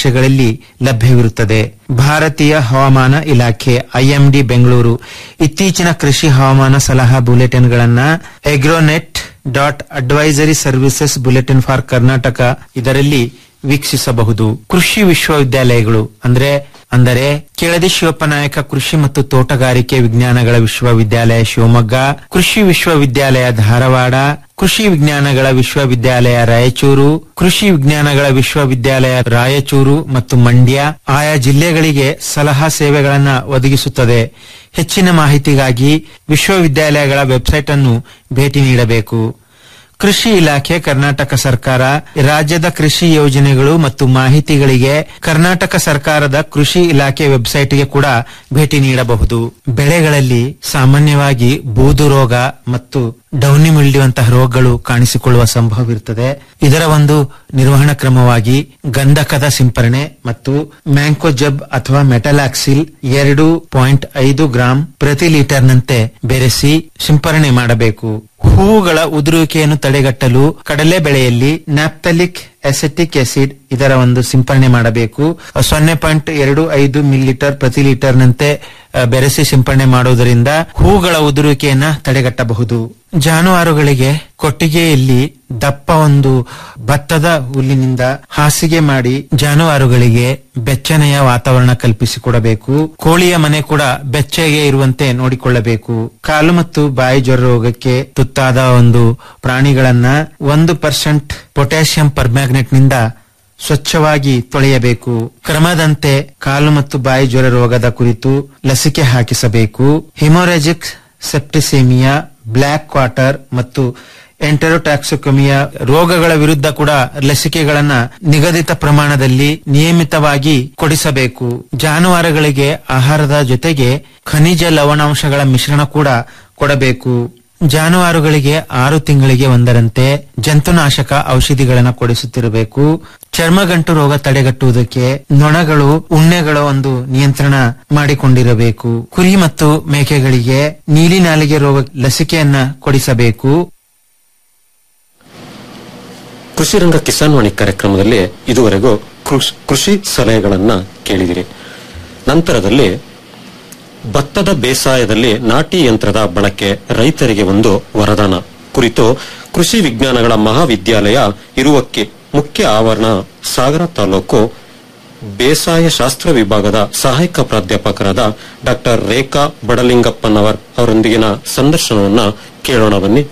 ಜಿಲ್ಲೆಗಳಲ್ಲಿ ಲಭ್ಯವಿರುತ್ತದೆ ಭಾರತೀಯ ಹವಾಮಾನ ಇಲಾಖೆ ಐಎಂಡಿ ಬೆಂಗಳೂರು ಇತ್ತೀಚಿನ ಕೃಷಿ ಹವಾಮಾನ ಸಲಹಾ ಬುಲೆಟಿನ್ಗಳನ್ನ agromet dot advisory services bulletin for Karnataka ಇದರಲ್ಲಿ ವೀಕ್ಷಿಸಬಹುದು ಕೃಷಿ ವಿಶ್ವವಿದ್ಯಾಲಯಗಳು ಅಂದ್ರೆ ಅಂದರೆ ಕೆಳದಿ ಶಿವಪ್ಪನಾಯಕ ಕೃಷಿ ಮತ್ತು ತೋಟಗಾರಿಕೆ ವಿಜ್ಞಾನಗಳ ವಿಶ್ವವಿದ್ಯಾಲಯ ಶಿವಮೊಗ್ಗ ಕೃಷಿ ವಿಶ್ವವಿದ್ಯಾಲಯ ಧಾರವಾಡ ಕೃಷಿ ವಿಜ್ಞಾನಗಳ ವಿಶ್ವವಿದ್ಯಾಲಯ ರಾಯಚೂರು ಕೃಷಿ ವಿಜ್ಞಾನಗಳ ವಿಶ್ವವಿದ್ಯಾಲಯ ರಾಯಚೂರು ಮತ್ತು ಮಂಡ್ಯ ಆಯಾ ಜಿಲ್ಲೆಗಳಿಗೆ ಸಲಹಾ ಸೇವೆಗಳನ್ನು ಒದಗಿಸುತ್ತದೆ ಹೆಚ್ಚಿನ ಮಾಹಿತಿಗಾಗಿ ವಿಶ್ವವಿದ್ಯಾಲಯಗಳ ವೆಬ್ಸೈಟ್ ಅನ್ನು ಭೇಟಿ ನೀಡಬೇಕು ಕೃಷಿ ಇಲಾಖೆ ಕರ್ನಾಟಕ ಸರ್ಕಾರ ರಾಜ್ಯದ ಕೃಷಿ ಯೋಜನೆಗಳು ಮತ್ತು ಮಾಹಿತಿಗಳಿಗೆ ಕರ್ನಾಟಕ ಸರ್ಕಾರದ ಕೃಷಿ ಇಲಾಖೆ ವೆಬ್ಸೈಟ್ಗೆ ಕೂಡ ಭೇಟಿ ನೀಡಬಹುದು ಬೆಳೆಗಳಲ್ಲಿ ಸಾಮಾನ್ಯವಾಗಿ ಬೂದು ರೋಗ ಮತ್ತು ಡೌನಿ ಮಿಲ್ಡಿಯುವಂತಹ ರೋಗಗಳು ಕಾಣಿಸಿಕೊಳ್ಳುವ ಸಂಭವವಿರುತ್ತದೆ ಇದರ ಒಂದು ನಿರ್ವಹಣಾ ಕ್ರಮವಾಗಿ ಗಂಧಕದ ಸಿಂಪರಣೆ ಮತ್ತು ಮ್ಯಾಂಕೋಜಬ್ ಅಥವಾ ಮೆಟಲಾಕ್ಸಿಲ್ ಎರಡು ಪಾಯಿಂಟ್ ಐದು ಗ್ರಾಂ ಪ್ರತಿ ಲೀಟರ್ನಂತೆ ಬೆರೆಸಿ ಸಿಂಪರಣೆ ಮಾಡಬೇಕು ಹೂವುಗಳ ಉದುರುವಿಕೆಯನ್ನು ತಡೆಗಟ್ಟಲು ಕಡಲೆ ಬೆಳೆಯಲ್ಲಿ ನ್ಯಾಪ್ತಲಿಕ್ ಅಸೆಟಿಕ್ ಆಸಿಡ್ ಇದರ ಒಂದು ಸಿಂಪರಣೆ ಮಾಡಬೇಕು ಸೊನ್ನೆ ಪಾಯಿಂಟ್ ಎರಡು ಐದು ಮಿಲಿಲೀಟರ್ ಪ್ರತಿ ಲೀಟರ್ನಂತೆ ಆ, ಬೆರೆಸಿ ಸಿಂಪರಣೆ ಮಾಡುವುದರಿಂದ ಹೂಗಳ ಉದುರುವಿಕೆಯನ್ನ ತಡೆಗಟ್ಟಬಹುದು ಜಾನುವಾರುಗಳಿಗೆ ಕೊಟ್ಟಿಗೆಯಲ್ಲಿ ದಪ್ಪ ಒಂದು ಭತ್ತದ ಹುಲ್ಲಿನಿಂದ ಹಾಸಿಗೆ ಮಾಡಿ ಜಾನುವಾರುಗಳಿಗೆ ಬೆಚ್ಚನೆಯ ವಾತಾವರಣ ಕಲ್ಪಿಸಿಕೊಡಬೇಕು ಕೋಳಿಯ ಮನೆ ಕೂಡ ಬೆಚ್ಚಗೆ ಇರುವಂತೆ ನೋಡಿಕೊಳ್ಳಬೇಕು ಕಾಲು ಮತ್ತು ಬಾಯಿ ಜ್ವರ ರೋಗಕ್ಕೆ ತುತ್ತಾದ ಒಂದು ಪ್ರಾಣಿಗಳನ್ನ ಒಂದು ಪರ್ಸೆಂಟ್ ಪೊಟ್ಯಾಷಿಯಂ ಪರ್ಮ್ಯಾಗ್ನೆಟ್ ನಿಂದ ಸ್ವಚ್ಛವಾಗಿ ತೊಳೆಯಬೇಕು ಕ್ರಮದಂತೆ ಕಾಲು ಮತ್ತು ಬಾಯಿ ಜ್ವರ ರೋಗದ ಕುರಿತು ಲಸಿಕೆ ಹಾಕಿಸಬೇಕು ಹಿಮೋರೆಜಿಕ್ ಸೆಪ್ಟಿಸೇಮಿಯಾ ಬ್ಲ್ಯಾಕ್ ಕ್ವಾರ್ಟರ್ ಮತ್ತು ಎಂಟೆರೋಟ್ಯಾಕ್ಸಿಕೊಮಿಯಾ ರೋಗಗಳ ವಿರುದ್ಧ ಕೂಡ ಲಸಿಕೆಗಳನ್ನ ನಿಗದಿತ ಪ್ರಮಾಣದಲ್ಲಿ ನಿಯಮಿತವಾಗಿ ಕೊಡಿಸಬೇಕು ಜಾನುವಾರುಗಳಿಗೆ ಆಹಾರದ ಜೊತೆಗೆ ಖನಿಜ ಲವಣಾಂಶಗಳ ಮಿಶ್ರಣ ಕೂಡ ಕೊಡಬೇಕು ಜಾನುವಾರುಗಳಿಗೆ ಆರು ತಿಂಗಳಿಗೆ ಒಂದರಂತೆ ಜಂತುನಾಶಕ ಔಷಧಿಗಳನ್ನು ಕೊಡಿಸುತ್ತಿರಬೇಕು ಚರ್ಮಗಂಟು ರೋಗ ತಡೆಗಟ್ಟುವುದಕ್ಕೆ ನೊಣಗಳು ಉಣ್ಣೆಗಳ ಒಂದು ನಿಯಂತ್ರಣ ಮಾಡಿಕೊಂಡಿರಬೇಕು ಕುರಿ ಮತ್ತು ಮೇಕೆಗಳಿಗೆ ನೀಲಿ ನಾಲಿಗೆ ರೋಗ ಲಸಿಕೆಯನ್ನ ಕೊಡಿಸಬೇಕು ಕೃಷಿ ರಂಗ ಕಿಸಾನ್ ವಾಣಿ ಕಾರ್ಯಕ್ರಮದಲ್ಲಿ ಇದುವರೆಗೂ ಕೃಷ್- ಕೃಷಿ ಸಲಹೆಗಳನ್ನ ಕೇಳಿದಿರಿ ನಂತರದಲ್ಲಿ ಭತ್ತದ ಬೇಸಾಯದಲ್ಲಿ ನಾಟಿ ಯಂತ್ರದ ಬಳಕೆ ರೈತರಿಗೆ ಒಂದು ವರದಾನ ಕುರಿತು ಕೃಷಿ ವಿಜ್ಞಾನಗಳ ಮಹಾವಿದ್ಯಾಲಯ ಇರುವಕ್ಕೆ ಮುಖ್ಯ ಆವರಣ ಸಾಗರ ತಾಲೂಕು ಬೇಸಾಯ ಶಾಸ್ತ್ರ ವಿಭಾಗದ ಸಹಾಯಕ ಪ್ರಾಧ್ಯಾಪಕರಾದ ಡಾಕ್ಟರ್ ರೇಖಾ ಬಡಲಿಂಗಪ್ಪನವರ್ ಅವರೊಂದಿಗಿನ ಸಂದರ್ಶನವನ್ನ ಕೇಳೋಣ ಬನ್ನಿ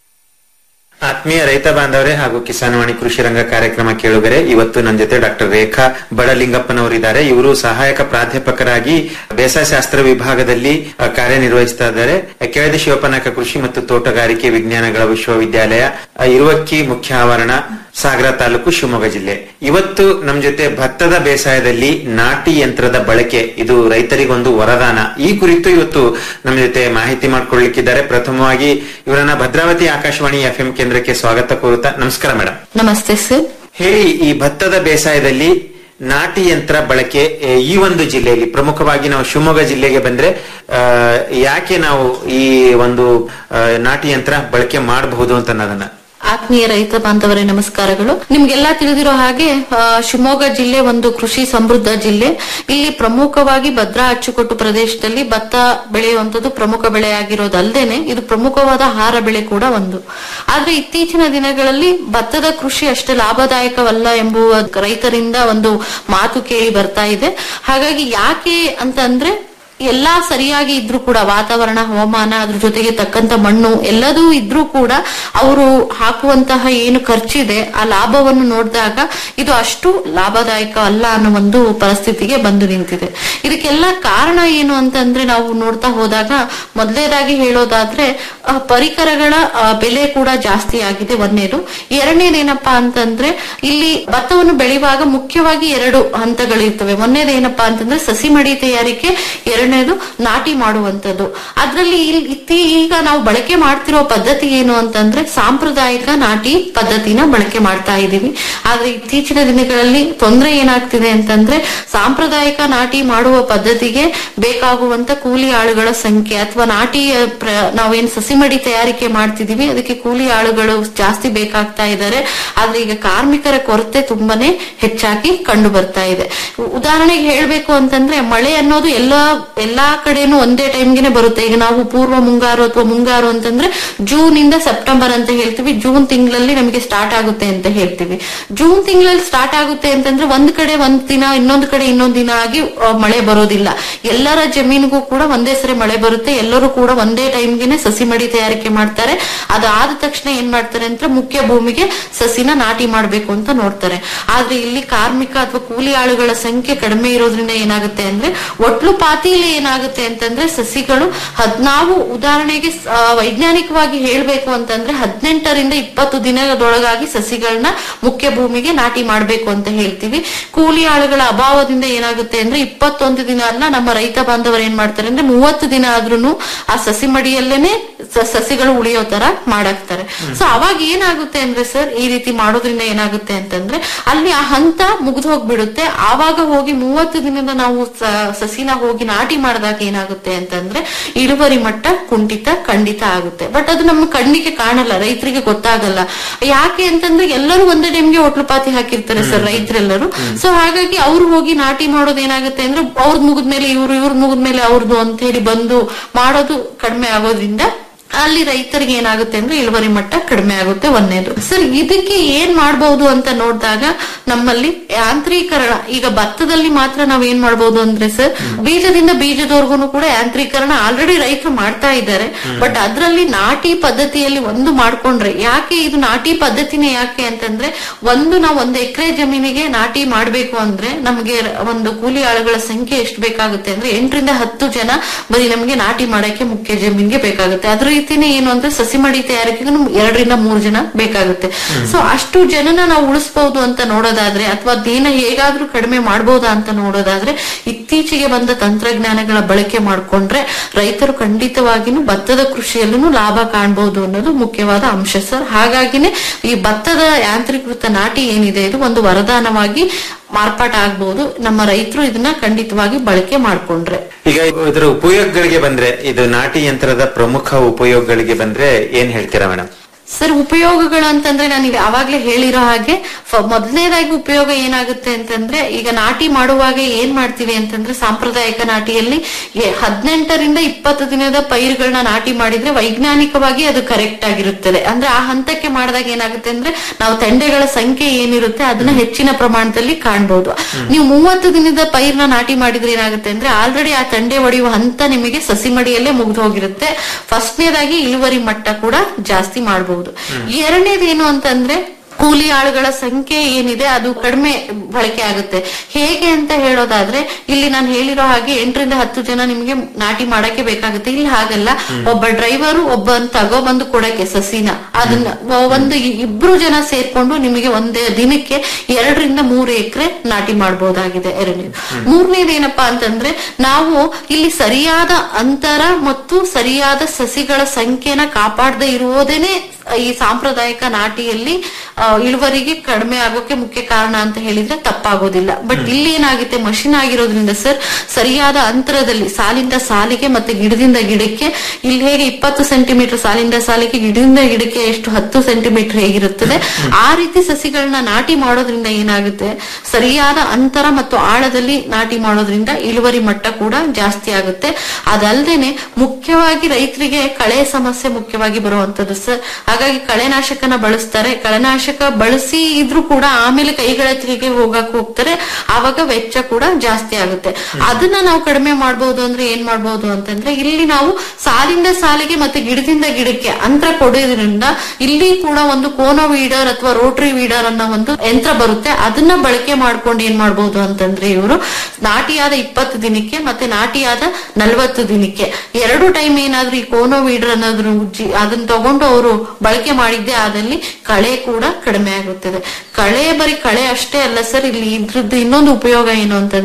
ಆತ್ಮೀಯ ರೈತ ಬಾಂಧವರೇ ಹಾಗೂ ಕಿಸಾನ್ ವಾಣಿ ಕೃಷಿ ರಂಗ ಕಾರ್ಯಕ್ರಮ ಕೇಳುಗರೆ ಇವತ್ತು ನನ್ನ ಜೊತೆ ಡಾಕ್ಟರ್ ರೇಖಾ ಬಡಲಿಂಗಪ್ಪನವರಿದ್ದಾರೆ ಇವರು ಸಹಾಯಕ ಪ್ರಾಧ್ಯಾಪಕರಾಗಿ ಬೇಸಾಯ ಶಾಸ್ತ್ರ ವಿಭಾಗದಲ್ಲಿ ಅ, ಕಾರ್ಯನಿರ್ವಹಿಸ್ತಾ ಇದ್ದಾರೆ ಕೆಳದಿ ಶಿವಪ್ಪನಾಯಕ ಕೃಷಿ ಮತ್ತು ತೋಟಗಾರಿಕೆ ವಿಜ್ಞಾನಗಳ ವಿಶ್ವವಿದ್ಯಾಲಯ ಅ, ಇರುವಕ್ಕಿ ಮುಖ್ಯ ಆವರಣ ಸಾಗರ ತಾಲೂಕು ಶಿವಮೊಗ್ಗ ಜಿಲ್ಲೆ ಇವತ್ತು ನಮ್ ಜೊತೆ ಭತ್ತದ ಬೇಸಾಯದಲ್ಲಿ ನಾಟಿ ಯಂತ್ರದ ಬಳಕೆ ಇದು ರೈತರಿಗೊಂದು ವರದಾನ ಈ ಕುರಿತು ಇವತ್ತು ನಮ್ಮ ಜೊತೆ ಮಾಹಿತಿ ಮಾಡ್ಕೊಳ್ಳಿಕ್ಕಿದ್ದಾರೆ ಪ್ರಥಮವಾಗಿ ಇವರನ್ನ ಭದ್ರಾವತಿ ಆಕಾಶವಾಣಿ ಎಫ್ಎಂ ಕೇಂದ್ರಕ್ಕೆ ಸ್ವಾಗತ ಕೋರುತ್ತಾ ನಮಸ್ಕಾರ ಮೇಡಮ್ ನಮಸ್ತೆ ಸರ್ ಹೇಳಿ ಈ ಭತ್ತದ ಬೇಸಾಯದಲ್ಲಿ ನಾಟಿ ಯಂತ್ರ ಬಳಕೆ ಎ, ಈ ಒಂದು ಜಿಲ್ಲೆಯಲ್ಲಿ ಪ್ರಮುಖವಾಗಿ ನಾವು ಶಿವಮೊಗ್ಗ ಜಿಲ್ಲೆಗೆ ಬಂದ್ರೆ ಆ, ಯಾಕೆ ನಾವು ಈ ಒಂದು ಆ, ನಾಟಿ ಯಂತ್ರ ಬಳಕೆ ಮಾಡಬಹುದು ಅಂತ ಅನ್ನೋದನ್ನ ಆತ್ಮೀಯ ರೈತ ಬಾಂಧವರೇ ನಮಸ್ಕಾರಗಳು ನಿಮ್ಗೆಲ್ಲಾ ತಿಳಿದಿರೋ ಹಾಗೆ ಆ, ಶಿವಮೊಗ್ಗ ಜಿಲ್ಲೆ ಒಂದು ಕೃಷಿ ಸಮೃದ್ಧ ಜಿಲ್ಲೆ ಇಲ್ಲಿ ಪ್ರಮುಖವಾಗಿ ಭದ್ರಾ ಅಚ್ಚುಕಟ್ಟು ಪ್ರದೇಶದಲ್ಲಿ ಭತ್ತ ಬೆಳೆಯುವಂತದ್ದು ಪ್ರಮುಖ ಬೆಳೆ ಆಗಿರೋದಲ್ದೇನೆ ಇದು ಪ್ರಮುಖವಾದ ಆಹಾರ ಬೆಳೆ ಕೂಡ ಒಂದು ಆದ್ರೆ ಇತ್ತೀಚಿನ ದಿನಗಳಲ್ಲಿ ಭತ್ತದ ಕೃಷಿ ಅಷ್ಟೇ ಲಾಭದಾಯಕವಲ್ಲ ಎಂಬುವ ರೈತರಿಂದ ಒಂದು ಮಾತು ಕೇಳಿ ಬರ್ತಾ ಇದೆ ಹಾಗಾಗಿ ಯಾಕೆ ಅಂತಂದ್ರೆ ಎಲ್ಲಾ ಸರಿಯಾಗಿ ಇದ್ರೂ ಕೂಡ ವಾತಾವರಣ ಹವಾಮಾನ ಅದ್ರ ಜೊತೆಗೆ ತಕ್ಕಂತ ಮಣ್ಣು ಎಲ್ಲದೂ ಇದ್ರೂ ಕೂಡ ಅವರು ಹಾಕುವಂತಹ ಏನು ಖರ್ಚಿದೆ ಆ ಲಾಭವನ್ನು ನೋಡಿದಾಗ ಇದು ಅಷ್ಟು ಲಾಭದಾಯಕ ಅಲ್ಲ ಅನ್ನೋ ಒಂದು ಪರಿಸ್ಥಿತಿಗೆ ಬಂದು ನಿಂತಿದೆ ಇದಕ್ಕೆಲ್ಲ ಕಾರಣ ಏನು ಅಂತಂದ್ರೆ ನಾವು ನೋಡ್ತಾ ಹೋದಾಗ ಮೊದಲನೇದಾಗಿ ಹೇಳೋದಾದ್ರೆ ಆ, ಪರಿಕರಗಳ ಆ, ಬೆಲೆ ಕೂಡ ಜಾಸ್ತಿ ಆಗಿದೆ ಒಂದನೇದು ಎರಡನೇದೇನಪ್ಪಾ ಅಂತಂದ್ರೆ ಇಲ್ಲಿ ಭತ್ತವನ್ನು ಬೆಳೆಯುವಾಗ ಮುಖ್ಯವಾಗಿ ಎರಡು ಹಂತಗಳಿರ್ತವೆ ಒಂದನೇದೇನಪ್ಪಾ ಅಂತಂದ್ರೆ ಸಸಿ ಮಡಿ ತಯಾರಿಕೆ ಎರಡನೇದು ಎರಡನೇದು ನಾಟಿ ಮಾಡುವಂತದ್ದು ಅದ್ರಲ್ಲಿ ಇಲ್- ಇತ್ತಿ ಈಗ ನಾವು ಬಳಕೆ ಮಾಡ್ತಿರೋ ಪದ್ಧತಿ ಏನು ಅಂತಂದ್ರೆ ಸಾಂಪ್ರದಾಯಿಕ ನಾಟಿ ಪದ್ಧತಿನ ಬಳಕೆ ಮಾಡ್ತಾ ಇದೀವಿ ಆದ್ರೆ ಇತ್ತೀಚಿನ ದಿನಗಳಲ್ಲಿ ತೊಂದರೆ ಏನಾಗ್ತಿದೆ ಅಂತಂದ್ರೆ ಸಾಂಪ್ರದಾಯಿಕ ನಾಟಿ ಮಾಡುವ ಪದ್ಧತಿಗೆ ಬೇಕಾಗುವಂತ ಕೂಲಿ ಆಳುಗಳ ಸಂಖ್ಯೆ ಅಥವಾ ನಾಟಿ ಅಹ್, ಪ್ರ- ನಾವೇನ್ ಸಸಿಮಡಿ ತಯಾರಿಕೆ ಮಾಡ್ತಿದೀವಿ ಅದಕ್ಕೆ ಕೂಲಿ ಆಳುಗಳು ಜಾಸ್ತಿ ಬೇಕಾಗ್ತಾ ಇದ್ದಾರೆ ಆದ್ರೆ ಈಗ ಕಾರ್ಮಿಕರ ಕೊರತೆ ತುಂಬಾನೇ ಹೆಚ್ಚಾಗಿ ಕಂಡು ಬರ್ತಾ ಇದೆ ಉ- ಉದಾಹರಣೆಗೆ ಹೇಳ್ಬೇಕು ಅಂತಂದ್ರೆ ಮಳೆ ಅನ್ನೋದು ಎಲ್ಲಾ ಎಲ್ಲಾ ಕಡೆನೂ ಒಂದೇ ಟೈಮ್ಗೆನೆ ಬರುತ್ತೆ ಈಗ ನಾವು ಪೂರ್ವ ಮುಂಗಾರು ಅಥವಾ ಮುಂಗಾರು ಅಂತಂದ್ರೆ ಜೂನ್ ಇಂದ ಸೆಪ್ಟೆಂಬರ್ ಅಂತ ಹೇಳ್ತೀವಿ ಜೂನ್ ತಿಂಗಳಲ್ಲಿ ನಮಗೆ ಸ್ಟಾರ್ಟ್ ಆಗುತ್ತೆ ಅಂತ ಹೇಳ್ತೀವಿ ಜೂನ್ ತಿಂಗಳಲ್ಲಿ ಸ್ಟಾರ್ಟ್ ಆಗುತ್ತೆ ಅಂತಂದ್ರೆ ಒಂದ್ ಕಡೆ ಒಂದ್ ದಿನ ಇನ್ನೊಂದ್ ಕಡೆ ಇನ್ನೊಂದ್ ದಿನ ಆಗಿ ಆ, ಮಳೆ ಬರೋದಿಲ್ಲ ಎಲ್ಲರ ಜಮೀನಿಗೂ ಕೂಡ ಒಂದೇ ಸರಿ ಮಳೆ ಬರುತ್ತೆ ಎಲ್ಲರೂ ಕೂಡ ಒಂದೇ ಟೈಮ್ಗೆನೆ ಸಸಿ ಮಡಿ ತಯಾರಿಕೆ ಮಾಡ್ತಾರೆ ಅದಾದ ತಕ್ಷಣ ಏನ್ ಮಾಡ್ತಾರೆ ಅಂತ ಮುಖ್ಯ ಭೂಮಿಗೆ ಸಸಿನ ನಾಟಿ ಮಾಡ್ಬೇಕು ಅಂತ ನೋಡ್ತಾರೆ ಆದ್ರೆ ಇಲ್ಲಿ ಕಾರ್ಮಿಕ ಅಥವಾ ಕೂಲಿ ಆಳುಗಳ ಸಂಖ್ಯೆ ಕಡಿಮೆ ಇರೋದ್ರಿಂದ ಏನಾಗುತ್ತೆ ಅಂದ್ರೆ ಒಟ್ಲು ಪಾತಿಯಲ್ಲಿ ಏನಾಗುತ್ತೆ ಅಂತಂದ್ರೆ ಸಸಿಗಳು ಹದ್ ನಾವು ಉದಾಹರಣೆಗೆ ಸ- ಆ, ವೈಜ್ಞಾನಿಕವಾಗಿ ಹೇಳ್ಬೇಕು ಅಂತಂದ್ರೆ ಹದಿನೆಂಟರಿಂದ ಇಪ್ಪತ್ತು ದಿನದೊಳಗಾಗಿ ಸಸಿಗಳನ್ನ ಮುಖ್ಯ ಭೂಮಿಗೆ ನಾಟಿ ಮಾಡ್ಬೇಕು ಅಂತ ಹೇಳ್ತೀವಿ ಕೂಲಿ ಆಳುಗಳ ಅಭಾವದಿಂದ ಏನಾಗುತ್ತೆ ಅಂದ್ರೆ ಇಪ್ಪತ್ತೊಂದು ದಿನ ಅಲ್ಲ ನಮ್ಮ ರೈತ ಬಾಂಧವರು ಏನ್ ಮಾಡ್ತಾರೆ ಅಂದ್ರೆ ಮೂವತ್ತು ದಿನ ಆದ್ರೂನು ಆ ಸಸಿ ಮಡಿಯಲ್ಲೇನೆ ಸ- ಸಸಿಗಳು ಉಳಿಯೋ ತರ ಮಾಡಾಕ್ತಾರೆ ಸೊ ಅವಾಗ ಏನಾಗುತ್ತೆ ಅಂದ್ರೆ ಸರ್ ಈ ರೀತಿ ಮಾಡೋದ್ರಿಂದ ಏನಾಗುತ್ತೆ ಅಂತಂದ್ರೆ ಅಲ್ಲಿ ಆ ಹಂತ ಮುಗಿದು ಹೋಗ್ಬಿಡುತ್ತೆ ಆವಾಗ ಹೋಗಿ ಮೂವತ್ತು ದಿನದ ನಾವು ಸ- ಸಸಿನ ಹೋಗಿ ನಾಟಿ ಮಾಡಿದಾಗ ಏನಾಗುತ್ತೆ ಅಂತಂದ್ರೆ ಇಳುವರಿ ಮಟ್ಟ ಕುಂಠಿತ ಖಂಡಿತ ಆಗುತ್ತೆ ಬಟ್ ಅದು ನಮ್ಮ ಕಣ್ಣಿಗೆ ಕಾಣಲ್ಲ ರೈತರಿಗೆ ಗೊತ್ತಾಗಲ್ಲ ಯಾಕೆ ಅಂತಂದ್ರೆ ಎಲ್ಲರೂ ಒಂದೇ ಟೈಮ್ಗೆ ಒಟ್ಲುಪಾತಿ ಹಾಕಿರ್ತಾರೆ ಸರ್ ರೈತರೆಲ್ಲರೂ ಸೊ ಹಾಗಾಗಿ ಅವ್ರು ಹೋಗಿ ನಾಟಿ ಮಾಡೋದು ಏನಾಗುತ್ತೆ ಅಂದ್ರೆ ಅವ್ರದ್ ಮುಗಿದ್ಮೇಲೆ ಇವ್ರು ಇವ್ರದ್ ಮುಗಿದ್ಮೇಲೆ ಅವ್ರದ್ದು ಅಂತ ಹೇಳಿ ಬಂದು ಮಾಡೋದು ಕಡಿಮೆ ಆಗೋದ್ರಿಂದ ಅಲ್ಲಿ ರೈತರಿಗೆ ಏನಾಗುತ್ತೆ ಅಂದ್ರೆ ಇಳುವರಿ ಮಟ್ಟ ಕಡಿಮೆ ಆಗುತ್ತೆ ಒಂದೇದು ಸರ್ ಇದಕ್ಕೆ ಏನ್ ಮಾಡಬಹುದು ಅಂತ ನೋಡಿದಾಗ ನಮ್ಮಲ್ಲಿ ಯಾಂತ್ರೀಕರಣ ಈಗ ಭತ್ತದಲ್ಲಿ ಮಾತ್ರ ನಾವ್ ಏನ್ ಮಾಡಬಹುದು ಅಂದ್ರೆ ಸರ್ ಬೀಜದಿಂದ ಬೀಜದವರೆಗೂ ಕೂಡ ಯಾಂತ್ರೀಕರಣ ಆಲ್ರೆಡಿ ರೈತರು ಮಾಡ್ತಾ ಇದ್ದಾರೆ ಬಟ್ ಅದ್ರಲ್ಲಿ ನಾಟಿ ಪದ್ಧತಿಯಲ್ಲಿ ಒಂದು ಮಾಡ್ಕೊಂಡ್ರೆ ಯಾಕೆ ಇದು ನಾಟಿ ಪದ್ಧತಿನೇ ಯಾಕೆ ಅಂತಂದ್ರೆ ಒಂದು ನಾವು ಒಂದು ಎಕರೆ ಜಮೀನಿಗೆ ನಾಟಿ ಮಾಡ್ಬೇಕು ಅಂದ್ರೆ ನಮ್ಗೆ ಒಂದು ಕೂಲಿ ಆಳುಗಳ ಸಂಖ್ಯೆ ಎಷ್ಟು ಬೇಕಾಗುತ್ತೆ ಅಂದ್ರೆ ಎಂಟರಿಂದ ಹತ್ತು ಜನ ಬರೀ ನಮ್ಗೆ ನಾಟಿ ಮಾಡಕ್ಕೆ ಮುಖ್ಯ ಜಮೀನ್ಗೆ ಬೇಕಾಗುತ್ತೆ ಅದ್ರ ರೀತಿನೇ ಏನು ಅಂದ್ರೆ ಸಸಿ ಮಡಿ ತಯಾರಿಕೆಗೆ ನಮ್ಗೆ ಎರಡರಿಂದ ಮೂರು ಜನ ಬೇಕಾಗುತ್ತೆ ಸೊ ಅಷ್ಟು ಜನನ ನಾವು ಉಳಿಸಬಹುದು ಅಂತ ನೋಡೋದಾದ್ರೆ ಅಥವಾ ಅದೇನ ಹೇಗಾದ್ರೂ ಕಡಿಮೆ ಮಾಡಬಹುದಾ ಅಂತ ನೋಡೋದಾದ್ರೆ ಇತ್ತೀಚೆಗೆ ಬಂದ ತಂತ್ರಜ್ಞಾನಗಳ ಬಳಕೆ ಮಾಡ್ಕೊಂಡ್ರೆ ರೈತರು ಖಂಡಿತವಾಗಿನೂ ಭತ್ತದ ಕೃಷಿಯಲ್ಲೂ ಲಾಭ ಕಾಣಬಹುದು ಅನ್ನೋದು ಮುಖ್ಯವಾದ ಅಂಶ ಸರ್ ಹಾಗಾಗಿನೇ ಈ ಭತ್ತದ ಯಾಂತ್ರೀಕೃತ ನಾಟಿ ಏನಿದೆ ಇದು ಒಂದು ವರದಾನವಾಗಿ ಮಾರ್ಪಾಟ ಆಗ್ಬಹುದು ನಮ್ಮ ರೈತರು ಇದನ್ನ ಖಂಡಿತವಾಗಿ ಬಳಕೆ ಮಾಡ್ಕೊಂಡ್ರೆ ಈಗ ಇದರ ಉಪಯೋಗಗಳಿಗೆ ಬಂದ್ರೆ ಇದು ನಾಟಿ ಯಂತ್ರದ ಪ್ರಮುಖ ಉಪಯೋಗಗಳಿಗೆ ಬಂದ್ರೆ ಏನ್ ಹೇಳ್ತೀರಾ ಮೇಡಮ್ ಸರ್ ಉಪಯೋಗಗಳು ಅಂತಂದ್ರೆ ನಾನು ಈಗ ಅವಾಗ್ಲೇ ಹೇಳಿರೋ ಹಾಗೆ ಫ- ಮೊದಲನೇದಾಗಿ ಉಪಯೋಗ ಏನಾಗುತ್ತೆ ಅಂತಂದ್ರೆ ಈಗ ನಾಟಿ ಮಾಡುವಾಗ ಏನ್ ಮಾಡ್ತೀವಿ ಅಂತಂದ್ರೆ ಸಾಂಪ್ರದಾಯಿಕ ನಾಟಿಯಲ್ಲಿ ಎ- ಹದಿನೆಂಟರಿಂದ ಇಪ್ಪತ್ತು ದಿನದ ಪೈರುಗಳನ್ನ ನಾಟಿ ಮಾಡಿದ್ರೆ ವೈಜ್ಞಾನಿಕವಾಗಿ ಅದು ಕರೆಕ್ಟ್ ಆಗಿರುತ್ತದೆ ಅಂದ್ರೆ ಆ ಹಂತಕ್ಕೆ ಮಾಡಿದಾಗ ಏನಾಗುತ್ತೆ ಅಂದ್ರೆ ನಾವು ತೆಂಡೆಗಳ ಸಂಖ್ಯೆ ಏನಿರುತ್ತೆ ಅದನ್ನ ಹೆಚ್ಚಿನ ಪ್ರಮಾಣದಲ್ಲಿ ಕಾಣ್ಬೋದು ನೀವು ಮೂವತ್ತು ದಿನದ ಪೈರ್ನ ನಾಟಿ ಮಾಡಿದ್ರೆ ಏನಾಗುತ್ತೆ ಅಂದ್ರೆ ಆಲ್ರೆಡಿ ಆ ತಂಡೆ ಹೊಡೆಯುವ ಹಂತ ನಿಮಗೆ ಸಸಿ ಮಡಿಯಲ್ಲೇ ಮುಗಿದು ಹೋಗಿರುತ್ತೆ ಫಸ್ಟ್ನೇದಾಗಿ ಇಳುವರಿ ಮಟ್ಟ ಕೂಡ ಜಾಸ್ತಿ ಮಾಡಬಹುದು ಎರಡನೇದು ಏನು ಅಂತಂದ್ರೆ ಕೂಲಿ ಆಳುಗಳ ಸಂಖ್ಯೆ ಏನಿದೆ ಅದು ಕಡಿಮೆ ಬಳಕೆ ಆಗುತ್ತೆ ಹೇಗೆ ಅಂತ ಹೇಳೋದಾದ್ರೆ ಇಲ್ಲಿ ನಾನು ಹೇಳಿರೋ ಹಾಗೆ ಎಂಟರಿಂದ ಹತ್ತು ಜನ ನಿಮ್ಗೆ ನಾಟಿ ಮಾಡಕ್ಕೆ ಬೇಕಾಗುತ್ತೆ ಇಲ್ಲಿ ಹಾಗಲ್ಲ ಒಬ್ಬ ಡ್ರೈವರು ಒಬ್ಬ ತಗೊಬಂದು ಕೊಡಕ್ಕೆ ಸಸಿನ ಅದನ್ನ ಒ- ಒಂದು ಇ- ಇಬ್ರು ಜನ ಸೇರ್ಕೊಂಡು ನಿಮಗೆ ಒಂದೇ ದಿನಕ್ಕೆ ಎರಡರಿಂದ ಮೂರು ಎಕರೆ ನಾಟಿ ಮಾಡಬಹುದಾಗಿದೆ ಎರಡನೇದು ಮೂರನೇದು ಏನಪ್ಪಾ ಅಂತಂದ್ರೆ ನಾವು ಇಲ್ಲಿ ಸರಿಯಾದ ಅಂತರ ಮತ್ತು ಸರಿಯಾದ ಸಸಿಗಳ ಸಂಖ್ಯೆನ ಕಾಪಾಡದೆ ಇರುವುದೇನೆ ಈ ಸಾಂಪ್ರದಾಯಿಕ ನಾಟಿಯಲ್ಲಿ ಆ, ಇಳುವರಿಗೆ ಕಡಿಮೆ ಆಗೋಕೆ ಮುಖ್ಯ ಕಾರಣ ಅಂತ ಹೇಳಿದ್ರೆ ತಪ್ಪಾಗೋದಿಲ್ಲ ಬಟ್ ಇಲ್ಲಿ ಏನಾಗುತ್ತೆ ಮಷಿನ್ ಆಗಿರೋದ್ರಿಂದ ಸರ್ ಸರಿಯಾದ ಅಂತರದಲ್ಲಿ ಸಾಲಿಂದ ಸಾಲಿಗೆ ಮತ್ತೆ ಗಿಡದಿಂದ ಗಿಡಕ್ಕೆ ಇಲ್ಲಿ ಹೇಗೆ ಇಪ್ಪತ್ತು ಸೆಂಟಿಮೀಟರ್ ಸಾಲಿಂದ ಸಾಲಿಗೆ ಗಿಡದಿಂದ ಗಿಡಕ್ಕೆ ಎಷ್ಟು ಹತ್ತು ಸೆಂಟಿಮೀಟರ್ ಹೇಗಿರುತ್ತದೆ ಆ ರೀತಿ ಸಸಿಗಳನ್ನ ನಾಟಿ ಮಾಡೋದ್ರಿಂದ ಏನಾಗುತ್ತೆ ಸರಿಯಾದ ಅಂತರ ಮತ್ತು ಆಳದಲ್ಲಿ ನಾಟಿ ಮಾಡೋದ್ರಿಂದ ಇಳುವರಿ ಮಟ್ಟ ಕೂಡ ಜಾಸ್ತಿ ಆಗುತ್ತೆ ಅದಲ್ದೇನೆ ಮುಖ್ಯವಾಗಿ ರೈತರಿಗೆ ಕಳೆ ಸಮಸ್ಯೆ ಮುಖ್ಯವಾಗಿ ಬರುವಂತದ್ದು ಸರ್ ಹಾಗಾಗಿ ಕಳೆನಾಶಕನ ಬಳಸ್ತಾರೆ ಕಳೆನಾಶಕ ಬಳಸಿ ಇದ್ರೂ ಕೂಡ ಆಮೇಲೆ ಕೈಗಳೆತ್ತಿಗೆ ಹೋಗಕ್ ಹೋಗ್ತಾರೆ ಆವಾಗ ವೆಚ್ಚ ಕೂಡ ಜಾಸ್ತಿ ಆಗುತ್ತೆ ಅದನ್ನ ನಾವು ಕಡಿಮೆ ಮಾಡಬಹುದು ಅಂದ್ರೆ ಏನ್ ಮಾಡಬಹುದು ಅಂತಂದ್ರೆ ಇಲ್ಲಿ ನಾವು ಸಾಲಿಂದ ಸಾಲಿಗೆ ಮತ್ತೆ ಗಿಡದಿಂದ ಗಿಡಕ್ಕೆ ಅಂತರ ಕೊಡೋದ್ರಿಂದ ಇಲ್ಲಿ ಕೂಡ ಒಂದು ಕೋನೋ ವೀಡರ್ ಅಥವಾ ರೋಟರಿ ವೀಡರ್ ಅನ್ನೋ ಒಂದು ಯಂತ್ರ ಬರುತ್ತೆ ಅದನ್ನ ಬಳಕೆ ಮಾಡ್ಕೊಂಡು ಏನ್ ಮಾಡಬಹುದು ಅಂತಂದ್ರೆ ಇವರು ನಾಟಿಯಾದ ಇಪ್ಪತ್ತು ದಿನಕ್ಕೆ ಮತ್ತೆ ನಾಟಿಯಾದ ನಲವತ್ತು ದಿನಕ್ಕೆ ಎರಡು ಟೈಮ್ ಏನಾದ್ರೂ ಈ ಕೋನೋ ವೀಡರ್ ಅನ್ನೋದ್ರ ಉಜ್ಜಿ ಅದನ್ನ ತಗೊಂಡು ಅವರು ಬಳಕೆ ಮಾಡಿದ್ದೆ ಆದಲ್ಲಿ ಕಳೆ ಕೂಡ ಕಡಿಮೆ ಆಗುತ್ತದೆ ಕಳೆ ಬರೀ ಕಳೆ ಅಷ್ಟೇ ಅಲ್ಲ ಸರ್ ಇಲ್ಲಿ ಇದ್ರದ್ದು ಇನ್ನೊಂದು ಉಪಯೋಗ ಏನು ಅಂತಂದ್ರೆ